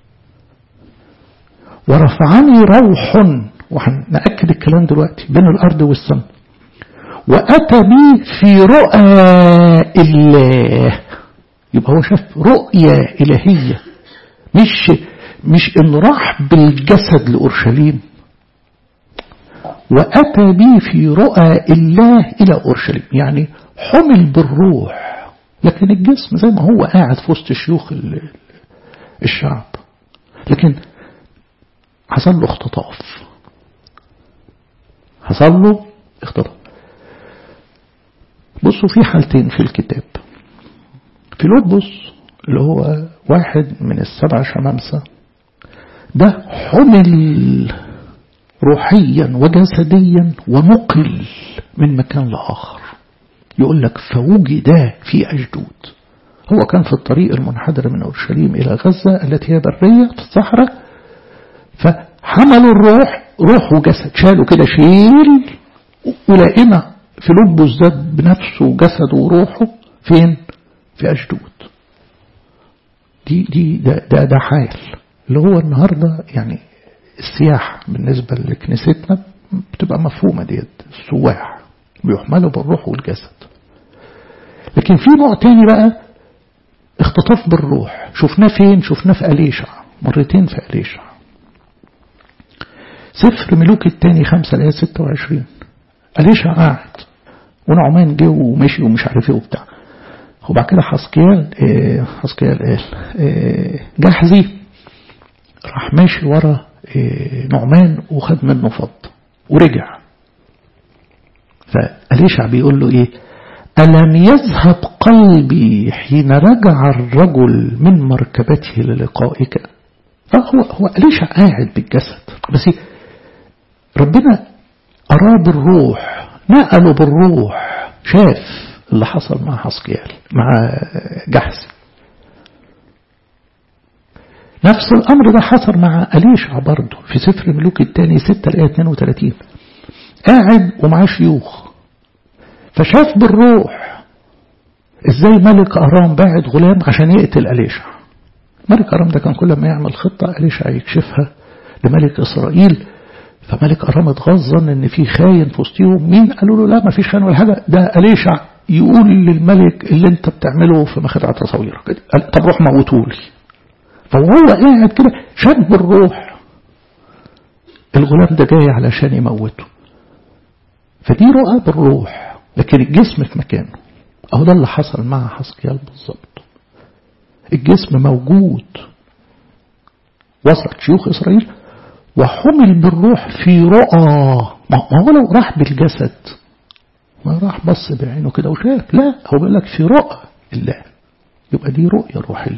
A: ورفعني روح وهنأكد الكلام دلوقتي بين الأرض والسماء وأتى بي في رؤى الله يبقى هو شاف رؤية إلهية مش مش إن راح بالجسد لأورشليم وأتى بي في رؤى الله إلى أورشليم يعني حمل بالروح لكن الجسم زي ما هو قاعد في وسط شيوخ الشعب لكن حصل له اختطاف حصل له اختطاف بصوا في حالتين في الكتاب فيلبس اللي هو واحد من السبع شمامسة ده حمل روحيا وجسديا ونقل من مكان لآخر يقول لك فوجد في أجدود هو كان في الطريق المنحدر من أورشليم إلى غزة التي هي برية في الصحراء فحملوا الروح روح وجسد شالوا كده شيل ولقينا في لبس ده بنفسه وجسده وروحه فين في أجدود دي دي ده ده, ده حال اللي هو النهارده يعني السياح بالنسبة لكنيستنا بتبقى مفهومة ديت السواح بيحملوا بالروح والجسد لكن في نوع تاني بقى اختطاف بالروح شفناه فين شفناه في أليشع مرتين في أليشع سفر ملوك الثاني خمسة الآية ستة وعشرين أليشع قاعد ونعمان جه ومشي ومش عارف ايه وبتاع وبعد كده حسكيال إيه حسكيال قال إيه جحزي راح ماشي ورا إيه نعمان وخد منه فض ورجع فأليشع بيقول له ايه ألم يذهب قلبي حين رجع الرجل من مركبته للقائك فهو هو أليشع قاعد بالجسد بس ربنا أراد الروح نقله بالروح شاف اللي حصل مع حسكيال مع جحزي نفس الأمر ده حصل مع أليشع برضه في سفر ملوك الثاني 6 الآية 32 قاعد ومعاه شيوخ فشاف بالروح ازاي ملك أرام باعت غلام عشان يقتل أليشع ملك أرام ده كان كل ما يعمل خطة أليشع يكشفها لملك إسرائيل فملك أرام اتغظن ان في خاين في وسطهم مين قالوا له لا ما فيش خاين ولا حاجة ده أليشع يقول للملك اللي انت بتعمله في مخدع تصويرك طب روح موتولي فهو قاعد كده شاف بالروح الغلام ده جاي علشان يموته فدي رؤى بالروح لكن الجسم في مكانه أهو ده اللي حصل مع حسكيال بالظبط الجسم موجود وصلت شيوخ إسرائيل وحمل بالروح في رؤى ما هو لو راح بالجسد ما راح بص بعينه كده وشاف لا هو بيقول لك في رؤى الله يبقى دي رؤية روحية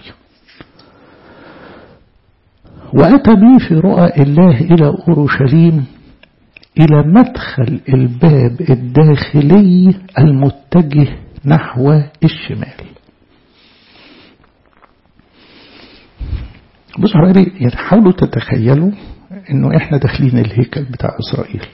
A: وأتى بي في رؤى الله إلى أورشليم إلى مدخل الباب الداخلي المتجه نحو الشمال بصوا حبايبي يعني حاولوا تتخيلوا انه احنا داخلين الهيكل بتاع اسرائيل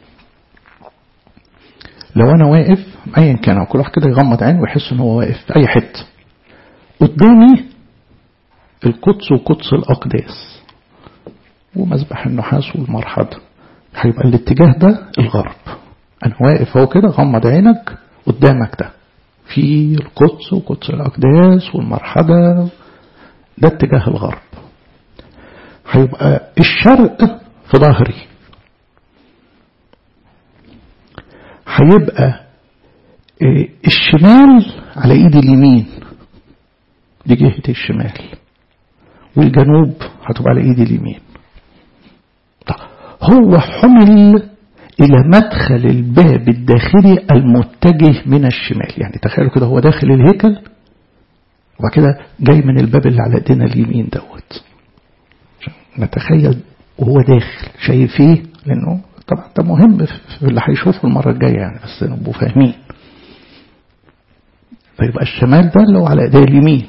A: لو انا واقف ايا كان كل واحد كده يغمض عينه ويحس ان هو واقف في اي حته قدامي القدس وقدس الاقداس ومذبح النحاس والمرحضه هيبقى الاتجاه ده الغرب انا واقف اهو كده غمض عينك قدامك ده في القدس وقدس الاقداس والمرحضه ده اتجاه الغرب هيبقى الشرق في ظهري هيبقى الشمال على ايدي اليمين دي جهة الشمال والجنوب هتبقى على ايدي اليمين هو حمل إلى مدخل الباب الداخلي المتجه من الشمال يعني تخيلوا كده هو داخل الهيكل وبعد كده جاي من الباب اللي على ايدينا اليمين دوت نتخيل وهو داخل شايف ايه لانه طبعا ده مهم في اللي هيشوفه المره الجايه يعني بس نبقوا فاهمين فيبقى الشمال ده اللي هو على ايديه اليمين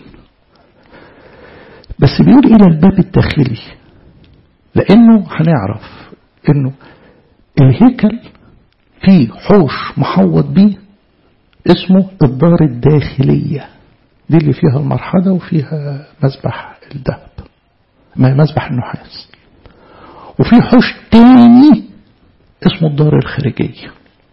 A: بس بيقول الى الباب الداخلي لانه هنعرف انه الهيكل فيه حوش محوط بيه اسمه الدار الداخلية دي اللي فيها المرحلة وفيها مذبح الذهب مذبح النحاس وفي حوش تاني اسمه الدار الخارجية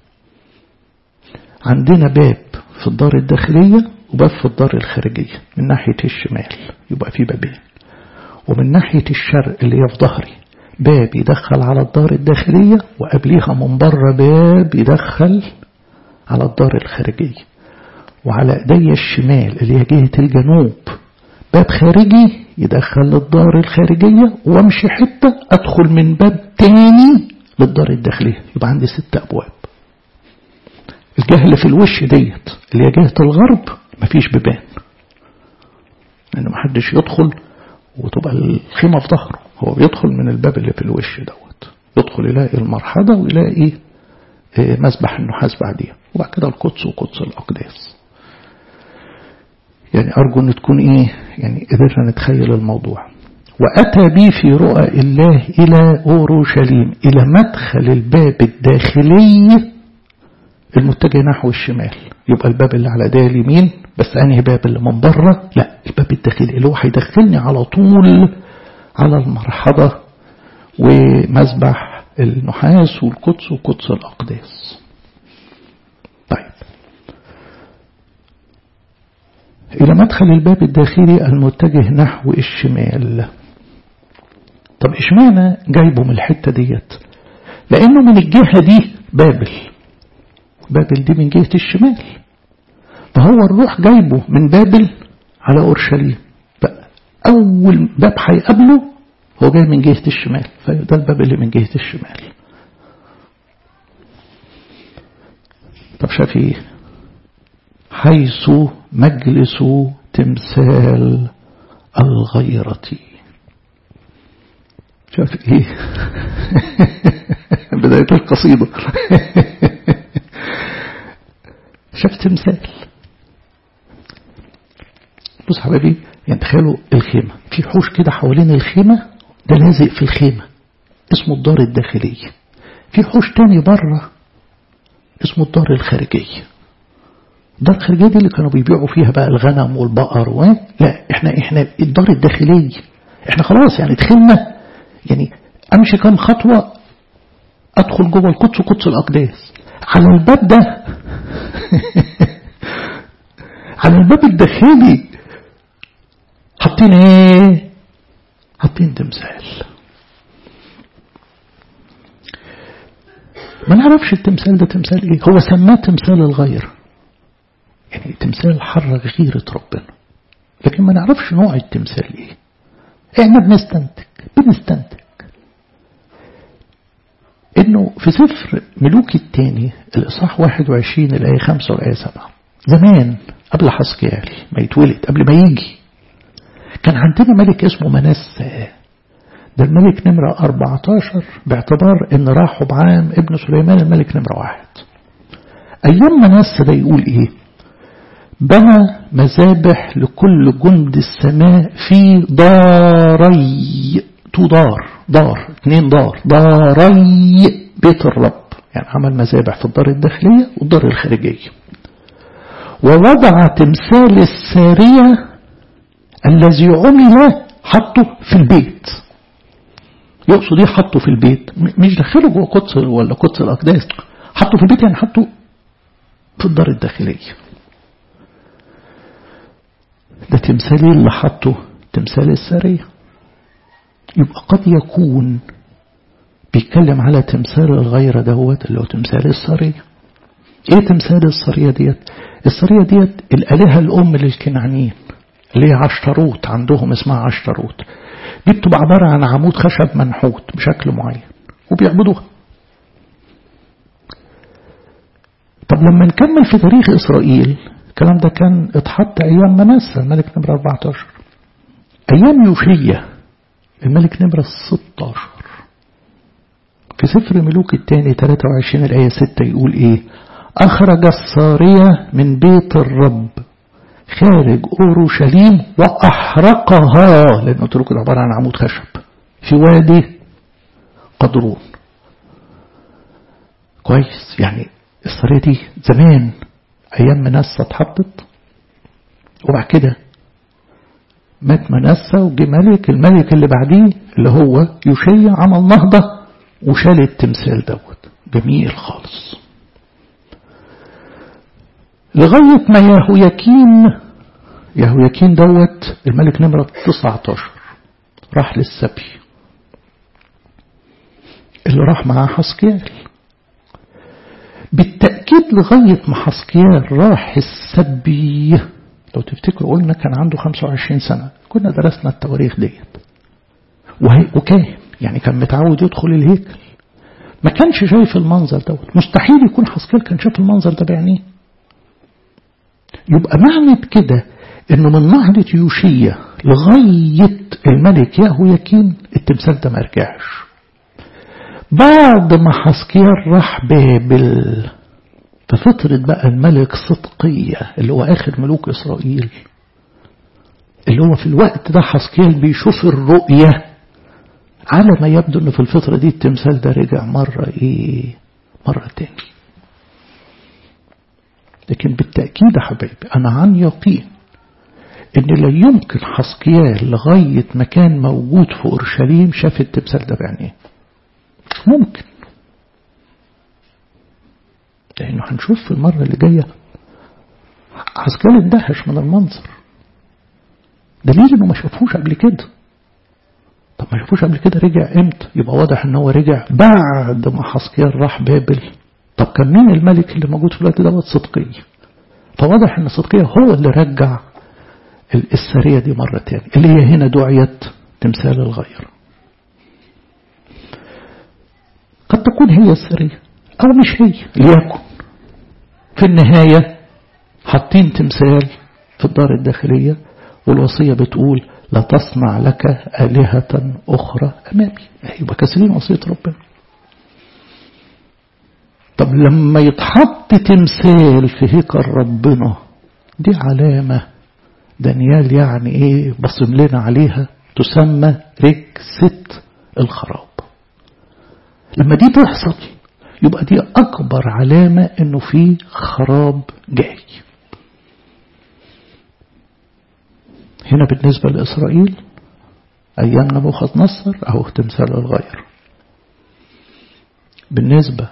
A: عندنا باب في الدار الداخلية وباب في الدار الخارجية من ناحية الشمال يبقى في بابين ومن ناحية الشرق اللي هي في ظهري باب يدخل على الدار الداخلية وقبليها من بره باب يدخل على الدار الخارجية وعلى ايدي الشمال اللي هي جهة الجنوب باب خارجي يدخل للدار الخارجية وامشي حتة ادخل من باب تاني للدار الداخلية يبقى عندي ست ابواب الجهة اللي في الوش ديت اللي هي جهة الغرب مفيش بيبان لان محدش يدخل وتبقى الخيمة في ظهره هو بيدخل من الباب اللي في الوش دوت يدخل يلاقي المرحضة ويلاقي مسبح النحاس بعديها وبعد كده القدس وقدس الأقداس يعني أرجو أن تكون إيه يعني قدرنا نتخيل الموضوع وأتى بي في رؤى الله إلى أورشليم إلى مدخل الباب الداخلي المتجه نحو الشمال يبقى الباب اللي على ايديا اليمين بس انهي باب اللي من بره لا الباب الداخلي اللي هو هيدخلني على طول على المرحضة ومذبح النحاس والقدس وقدس الأقداس طيب إلى مدخل الباب الداخلي المتجه نحو الشمال طب اشمعنى جايبه من الحتة ديت لأنه من الجهة دي بابل بابل دي من جهة الشمال فهو الروح جايبه من بابل على أورشليم بقى أول باب هيقابله هو جاي من جهة الشمال فده الباب اللي من جهة الشمال طب شاف ايه حيث مجلس تمثال الغيرة شاف ايه بداية القصيدة شاف تمثال بص حبايبي يعني تخيلوا الخيمة في حوش كده حوالين الخيمة ده لازق في الخيمة اسمه الدار الداخلية في حوش تاني بره اسمه الدار الخارجية الدار الخارجية دي اللي كانوا بيبيعوا فيها بقى الغنم والبقر و... لا احنا احنا الدار الداخلية احنا خلاص يعني دخلنا يعني امشي كام خطوة ادخل جوه القدس قدس الاقداس على الباب ده على الباب الداخلي حاطين ايه حاطين تمثال ما نعرفش التمثال ده تمثال ايه هو سماه تمثال الغير يعني تمثال حرك غيرة ربنا لكن ما نعرفش نوع التمثال ايه احنا بنستنتج بنستنتج انه في سفر ملوك الثاني الاصحاح 21 الايه 5 والايه 7 زمان قبل حسكيال ما يتولد قبل ما يجي كان عندنا ملك اسمه منسى ده الملك نمرة 14 باعتبار ان راحوا بعام ابن سليمان الملك نمرة واحد ايام منسى ده يقول ايه بنى مذابح لكل جند السماء في داري تو دار دار اثنين دار داري بيت الرب يعني عمل مذابح في الدار الداخلية والدار الخارجية ووضع تمثال السارية الذي عمل حطه في البيت يقصد ايه حطه في البيت مش دخله جوه قدس ولا قدس الاقداس حطه في البيت يعني حطه في الدار الداخليه ده تمثال اللي حطه تمثال السارية يبقى قد يكون بيتكلم على تمثال الغيرة دهوت اللي هو تمثال السارية ايه تمثال السارية ديت السارية ديت الآلهة الأم للكنعانيين اللي هي عشتروت عندهم اسمها عشتروت دي بتبقى عبارة عن عمود خشب منحوت بشكل معين وبيعبدوها طب لما نكمل في تاريخ إسرائيل الكلام ده كان اتحط أيام منسى الملك نمرة 14 أيام يوشية الملك نمرة 16 في سفر ملوك الثاني 23 الآية 6 يقول إيه أخرج السارية من بيت الرب خارج أورشليم وأحرقها لأنه قلت لكم عبارة عن عمود خشب في وادي قدرون كويس يعني السارية دي زمان أيام منسى اتحطت وبعد كده مات منسى وجي ملك الملك اللي بعديه اللي هو يوشيا عمل نهضة وشال التمثال دوت جميل خالص لغاية ما يهوياكين يهوياكين دوت الملك نمرة 19 راح للسبي اللي راح معاه حسكيال بالتأكيد لغاية ما حسكيال راح السبي لو تفتكروا قلنا كان عنده 25 سنة كنا درسنا التواريخ ديت وكان يعني كان متعود يدخل الهيكل ما كانش شايف المنظر دوت مستحيل يكون حسكيال كان شاف المنظر ده بعينيه يبقى معنى كده انه من نهضة يوشية لغاية الملك يهوياكين التمثال ده ما رجعش بعد ما حسكيال راح بابل في فترة بقى الملك صدقية اللي هو آخر ملوك إسرائيل اللي هو في الوقت ده حسكيال بيشوف الرؤية على ما يبدو انه في الفترة دي التمثال ده رجع مرة ايه مرة تاني لكن بالتأكيد يا حبايبي أنا عن يقين إن لا يمكن حسقيال لغاية ما كان موجود في أورشليم شاف التمثال ده بعينيه ممكن لأنه هنشوف في المرة اللي جاية حسقيال اندهش من المنظر دليل إنه ما شافوش قبل كده طب ما شافوش قبل كده رجع امتى يبقى واضح ان هو رجع بعد ما حسقيال راح بابل طب كان مين الملك اللي موجود في الوقت دوت صدقية فواضح ان صدقية هو اللي رجع السرية دي مرة تاني اللي هي هنا دعيت تمثال الغير قد تكون هي السرية أو مش هي ليكن في النهاية حاطين تمثال في الدار الداخلية والوصية بتقول لا تصنع لك آلهة أخرى أمامي يبقى كسرين وصية ربنا طب لما يتحط تمثال في هيكل ربنا دي علامة دانيال يعني ايه بصم لنا عليها تسمى ركسة الخراب لما دي تحصل يبقى دي أكبر علامة إنه في خراب جاي هنا بالنسبة لإسرائيل أيام نبوخذ نصر أهو تمثال الغير بالنسبة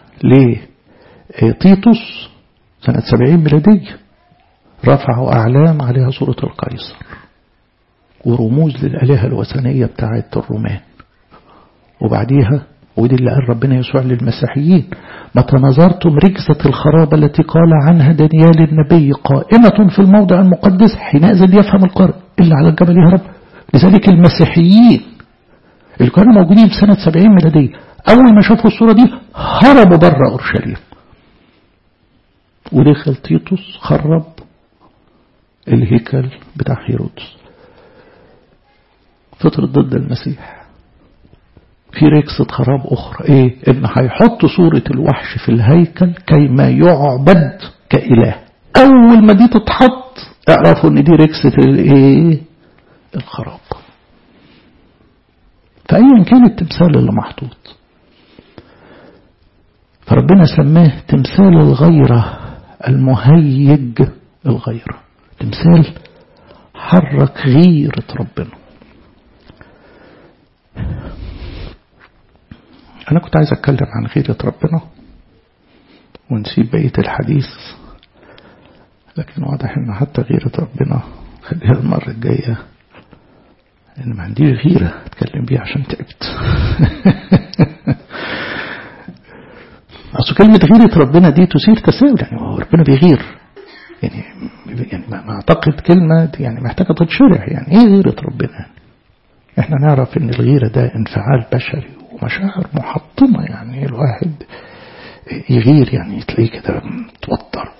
A: لتيتوس سنة سبعين ميلادية رفعوا أعلام عليها صورة القيصر ورموز للآلهة الوثنية بتاعة الرومان وبعديها ودي اللي قال ربنا يسوع للمسيحيين متى نظرتم ركسة الخراب التي قال عنها دانيال النبي قائمة في الموضع المقدس حينئذ يفهم القارئ إلا على الجبل يهرب لذلك المسيحيين اللي كانوا موجودين في سنة 70 ميلادية أول ما شافوا الصورة دي هربوا بره أورشليم ودخل تيتوس خرب الهيكل بتاع هيرودس فطر ضد المسيح في ركسة خراب أخرى إيه إن هيحط صورة الوحش في الهيكل كيما يعبد كإله أول ما دي تتحط اعرفوا إن دي ركسة الإيه الخراب فأيا كان التمثال اللي محطوط فربنا سماه تمثال الغيرة المهيج الغيرة تمثال حرك غيرة ربنا أنا كنت عايز أتكلم عن غيرة ربنا ونسيب بقية الحديث لكن واضح إن حتى غيرة ربنا خليها المرة الجاية لأن ما عنديش غيرة أتكلم بيها عشان تعبت أصل كلمة غيرة ربنا دي تثير تساؤل يعني هو ربنا بيغير يعني يعني ما أعتقد كلمة يعني محتاجة تتشرح يعني إيه غيرة ربنا إحنا نعرف إن الغيرة ده انفعال بشري ومشاعر محطمة يعني الواحد يغير يعني تلاقيه كده متوتر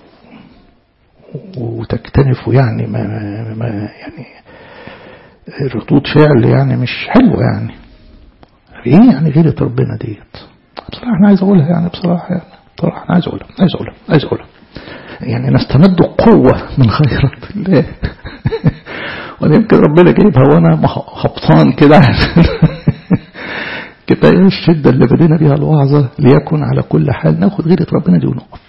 A: وتكتنف يعني ما, ما يعني ردود فعل يعني مش حلوة يعني ايه يعني غيرة ربنا ديت بصراحة انا عايز اقولها يعني بصراحة يعني بصراحة انا عايز اقولها عايز اقولها عايز اقولها يعني نستمد قوة من خيرة الله ويمكن ربنا جايبها وانا خبطان كده كفاية الشدة اللي بدينا بيها الوعظة ليكن على كل حال ناخد غيرة ربنا دي ونقف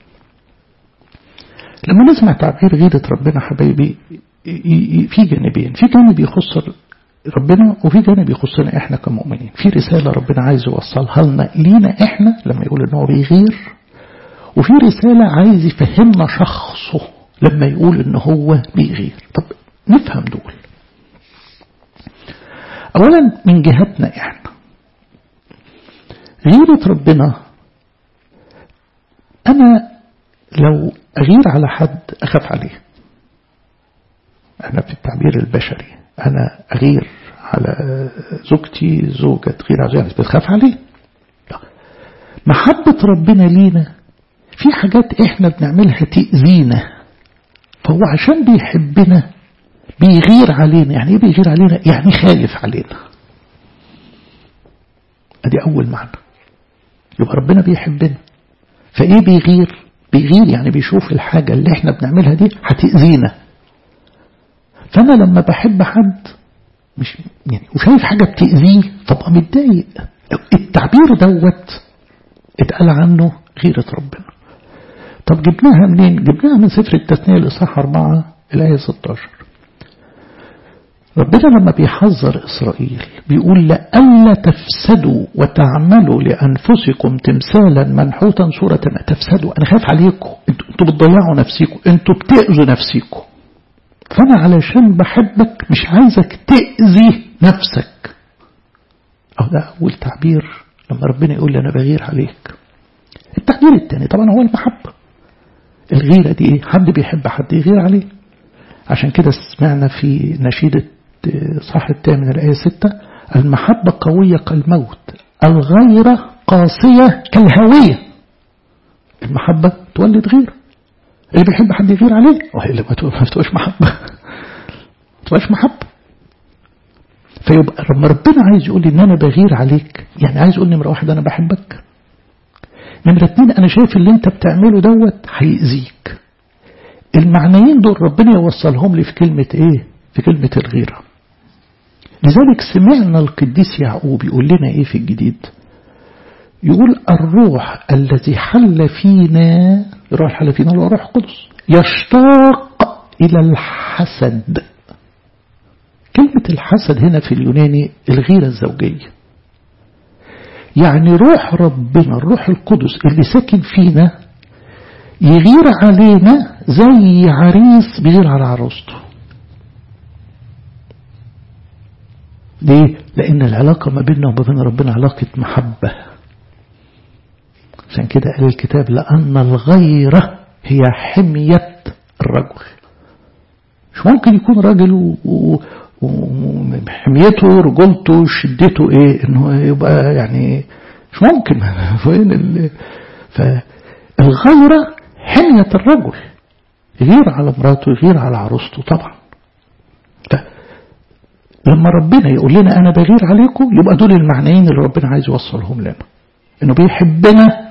A: لما نسمع تعبير غيرة ربنا حبايبي في جانبين في جانب يخص ربنا وفي جانب يخصنا احنا كمؤمنين في رسالة ربنا عايز يوصلها لنا لينا احنا لما يقول ان هو بيغير وفي رسالة عايز يفهمنا شخصه لما يقول ان هو بيغير طب نفهم دول اولا من جهتنا احنا غيرة ربنا انا لو اغير على حد اخاف عليه أنا في التعبير البشري أنا أغير على زوجتي زوجة تغير على زوجتي بتخاف عليه لا. محبة ربنا لينا في حاجات إحنا بنعملها تأذينا فهو عشان بيحبنا بيغير علينا يعني إيه بيغير علينا يعني خايف علينا أدي أول معنى يبقى ربنا بيحبنا فإيه بيغير بيغير يعني بيشوف الحاجة اللي إحنا بنعملها دي هتأذينا فأنا لما بحب حد مش يعني وشايف حاجة بتأذيه فبقى متضايق التعبير دوت اتقال عنه غيرة ربنا طب جبناها منين؟ جبناها من سفر التثنية الإصحاح 4 الآية 16 ربنا لما بيحذر إسرائيل بيقول لألا تفسدوا وتعملوا لأنفسكم تمثالا منحوتا صورة ما تفسدوا أنا خايف عليكم انتوا بتضيعوا نفسيكم انتوا بتأذوا نفسيكم فأنا علشان بحبك مش عايزك تأذي نفسك أو ده أول تعبير لما ربنا يقول لي أنا بغير عليك التعبير الثاني طبعا هو المحبة الغيرة دي ايه حد بيحب حد يغير عليه عشان كده سمعنا في نشيدة صح الثامن الآية ستة المحبة قوية كالموت الغيرة قاسية كالهوية المحبة تولد غيرة اللي بيحب حد يغير عليه وإلا ما تبقاش محبة ما تبقاش محبة فيبقى لما ربنا عايز يقول لي ان انا بغير عليك يعني عايز يقول نمره واحد انا بحبك نمرة اتنين انا شايف اللي انت بتعمله دوت هيأذيك المعنيين دول ربنا يوصلهم لي في كلمة ايه في كلمة الغيرة لذلك سمعنا القديس يعقوب يقول لنا ايه في الجديد يقول الروح الذي حل فينا الروح حل فينا هو روح القدس يشتاق إلى الحسد كلمة الحسد هنا في اليوناني الغيرة الزوجية يعني روح ربنا الروح القدس اللي ساكن فينا يغير علينا زي عريس بيغير على عروسته ليه؟ لأن العلاقة ما بيننا وما بين ربنا علاقة محبة عشان كده قال الكتاب لأن الغيرة هي حمية الرجل مش ممكن يكون راجل وحميته رجولته شدته ايه انه يبقى يعني مش ممكن فين ال... فالغيرة حمية الرجل يغير على مراته يغير على عروسته طبعا لما ربنا يقول لنا انا بغير عليكم يبقى دول المعنيين اللي ربنا عايز يوصلهم لنا انه بيحبنا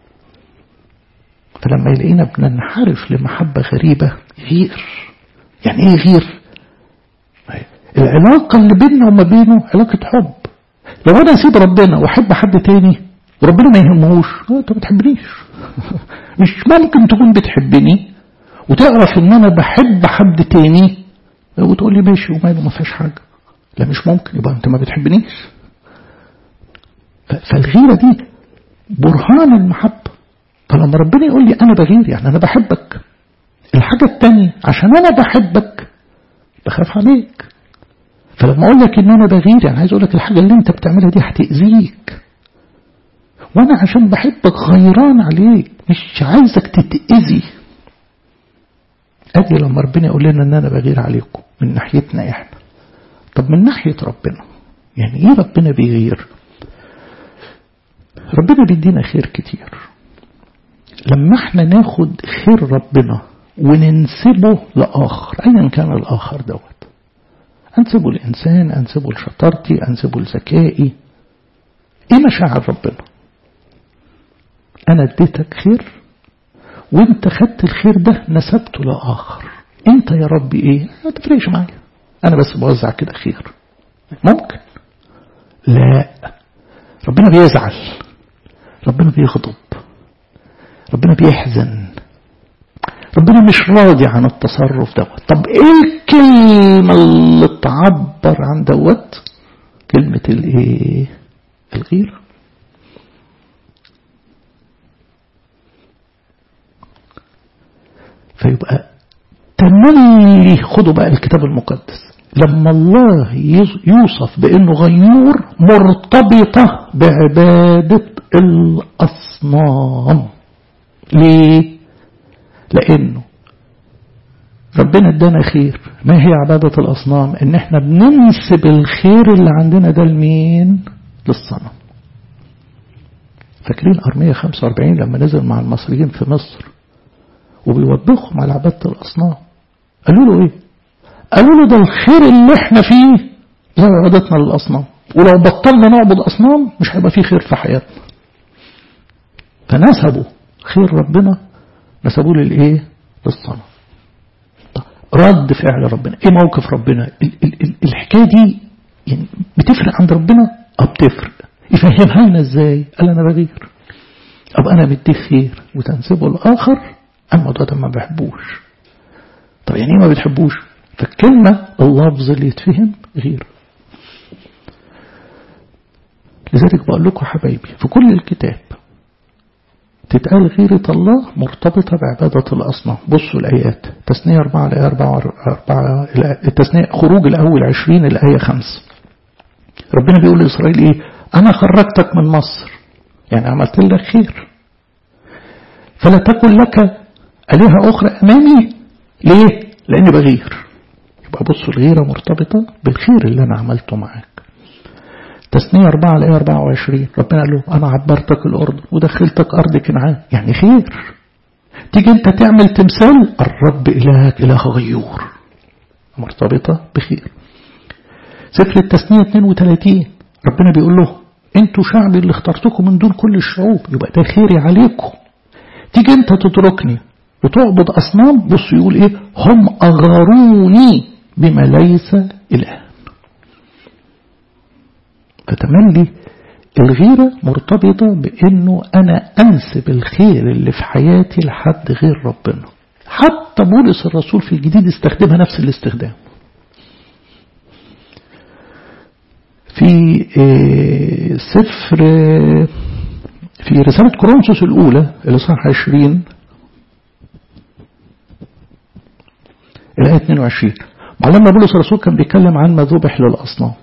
A: فلما يلاقينا بننحرف لمحبة غريبة يغير يعني ايه يغير العلاقة اللي بيننا وما بينه علاقة حب لو انا اسيب ربنا واحب حد تاني وربنا ما يهمهوش انت ما بتحبنيش مش ممكن تكون بتحبني وتعرف ان انا بحب حد تاني وتقول لي ماشي وماله ما فيهاش حاجة لا مش ممكن يبقى انت ما بتحبنيش فالغيرة دي برهان المحبة فلما ربنا يقول لي انا بغير يعني انا بحبك الحاجة التانية عشان انا بحبك بخاف عليك فلما اقول لك ان انا بغير يعني عايز اقول لك الحاجة اللي انت بتعملها دي هتأذيك وانا عشان بحبك غيران عليك مش عايزك تتأذي ادي لما ربنا يقول لنا ان انا بغير عليكم من ناحيتنا احنا طب من ناحية ربنا يعني ايه ربنا بيغير ربنا بيدينا خير كتير لما احنا ناخد خير ربنا وننسبه لآخر أيا كان الآخر دوت أنسبه الإنسان أنسبه لشطارتي أنسبه لذكائي إيه مشاعر ربنا أنا اديتك خير وانت خدت الخير ده نسبته لآخر انت يا ربي ايه ما تفرقش معايا انا بس بوزع كده خير ممكن لا ربنا بيزعل ربنا بيغضب ربنا بيحزن ربنا مش راضي عن التصرف دوت طب ايه الكلمة اللي تعبر عن دوت كلمة الايه الغيرة فيبقى تملي خدوا بقى الكتاب المقدس لما الله يوصف بأنه غيور مرتبطة بعبادة الأصنام ليه؟ لأنه ربنا ادانا خير ما هي عبادة الأصنام ان احنا بننسب الخير اللي عندنا ده لمين للصنم فاكرين أرمية 45 لما نزل مع المصريين في مصر وبيوبخهم على عبادة الأصنام قالوا له ايه قالوا له ده الخير اللي احنا فيه زي عبادتنا للأصنام ولو بطلنا نعبد أصنام مش هيبقى فيه خير في حياتنا فنسبوا خير ربنا نسبوه للايه للصنم رد فعل ربنا ايه موقف ربنا ال ال ال الحكايه دي يعني بتفرق عند ربنا اه بتفرق يفهمها لنا ازاي قال انا بغير اب انا مديك خير وتنسبه الاخر الموضوع ده ما بحبوش طب يعني ايه ما بتحبوش فالكلمة اللفظ اللي يتفهم غير لذلك بقول لكم حبايبي في كل الكتاب تتقال غيرة الله مرتبطة بعبادة الأصنام بصوا الآيات تسنية أربعة الآية أربعة, أربعة التسنية خروج الأول عشرين الآية خمس ربنا بيقول لإسرائيل إيه أنا خرجتك من مصر يعني عملت لك خير فلا تكن لك آلهة أخرى أمامي ليه؟ لأني بغير يبقى بصوا الغيرة مرتبطة بالخير اللي أنا عملته معاك تسنية 4 الآية 24 ربنا قال له أنا عبرتك الأرض ودخلتك أرض كنعان يعني خير تيجي أنت تعمل تمثال الرب إلهك إله غيور مرتبطة بخير سفر التسنية 32 ربنا بيقول له انتوا شعبي اللي اخترتكم من دون كل الشعوب يبقى ده خيري عليكم تيجي انت تتركني وتعبد أصنام بص يقول ايه هم أغاروني بما ليس إله فتملي الغيرة مرتبطة بأنه أنا أنسب الخير اللي في حياتي لحد غير ربنا حتى بولس الرسول في الجديد استخدمها نفس الاستخدام في سفر في رسالة كورنثوس الأولى الإصحاح 20 الآية 22 معلمنا بولس الرسول كان بيتكلم عن ما ذبح للأصنام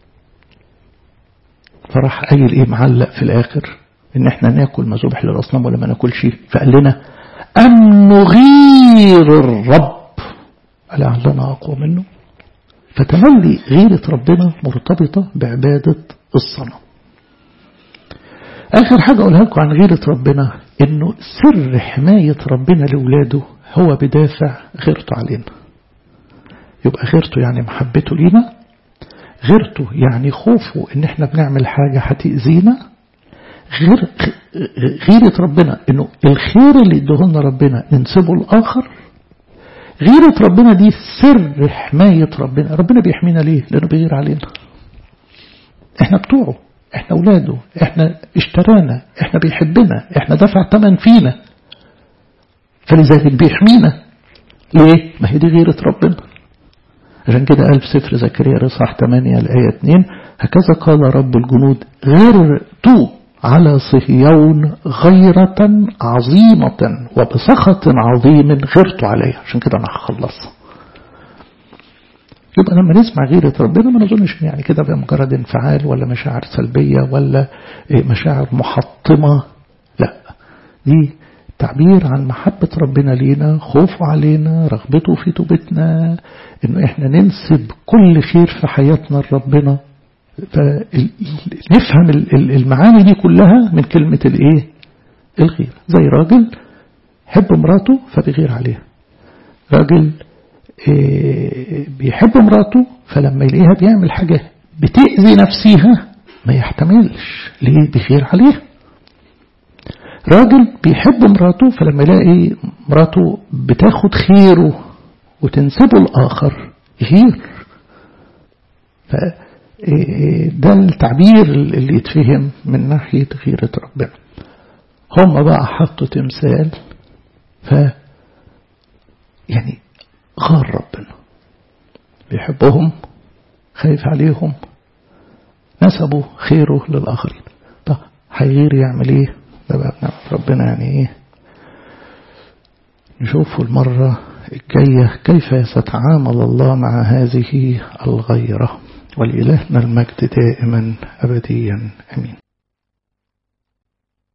A: فراح قايل ايه معلق في الاخر ان احنا ناكل ما ذبح للاصنام ولا ما ناكلش فقال لنا ان نغير الرب لعلنا اقوى منه فتملي غيرة ربنا مرتبطة بعبادة الصنم آخر حاجة أقولها لكم عن غيرة ربنا إنه سر حماية ربنا لأولاده هو بدافع غيرته علينا يبقى غيرته يعني محبته لينا غيرته يعني خوفه ان احنا بنعمل حاجة هتأذينا غير غيرة ربنا انه الخير اللي ادهولنا ربنا ننسبه الاخر غيرة ربنا دي سر حماية ربنا ربنا بيحمينا ليه لانه بيغير علينا احنا بتوعه احنا اولاده احنا اشترانا احنا بيحبنا احنا دفع ثمن فينا فلذلك بيحمينا ليه ما هي دي غيرة ربنا عشان كده قال في سفر زكريا رصح 8 الآية 2 هكذا قال رب الجنود غرت على صهيون غيرة عظيمة وبسخط عظيم غرت عليها عشان كده أنا هخلصها يبقى لما نسمع غيرة ربنا ما نظنش يعني كده بمجرد انفعال ولا مشاعر سلبية ولا مشاعر محطمة لا دي تعبير عن محبة ربنا لينا خوفه علينا رغبته في توبتنا انه احنا ننسب كل خير في حياتنا لربنا فنفهم المعاني دي كلها من كلمة الايه الغير زي راجل حب مراته فبيغير عليها راجل بيحب مراته فلما يلاقيها بيعمل حاجة بتأذي نفسيها ما يحتملش ليه بيغير عليها راجل بيحب مراته فلما يلاقي مراته بتاخد خيره وتنسبه الآخر يغير ده التعبير اللي يتفهم من ناحية غيرة ربنا هم بقى حطوا تمثال ف يعني غار ربنا بيحبهم خايف عليهم نسبوا خيره للآخرين طب هيغير يعمل ايه ده بقى بنعمة ربنا يعني ايه نشوف المرة الجاية كيف ستعامل الله مع هذه الغيرة ولإلهنا المجد دائما أبديا أمين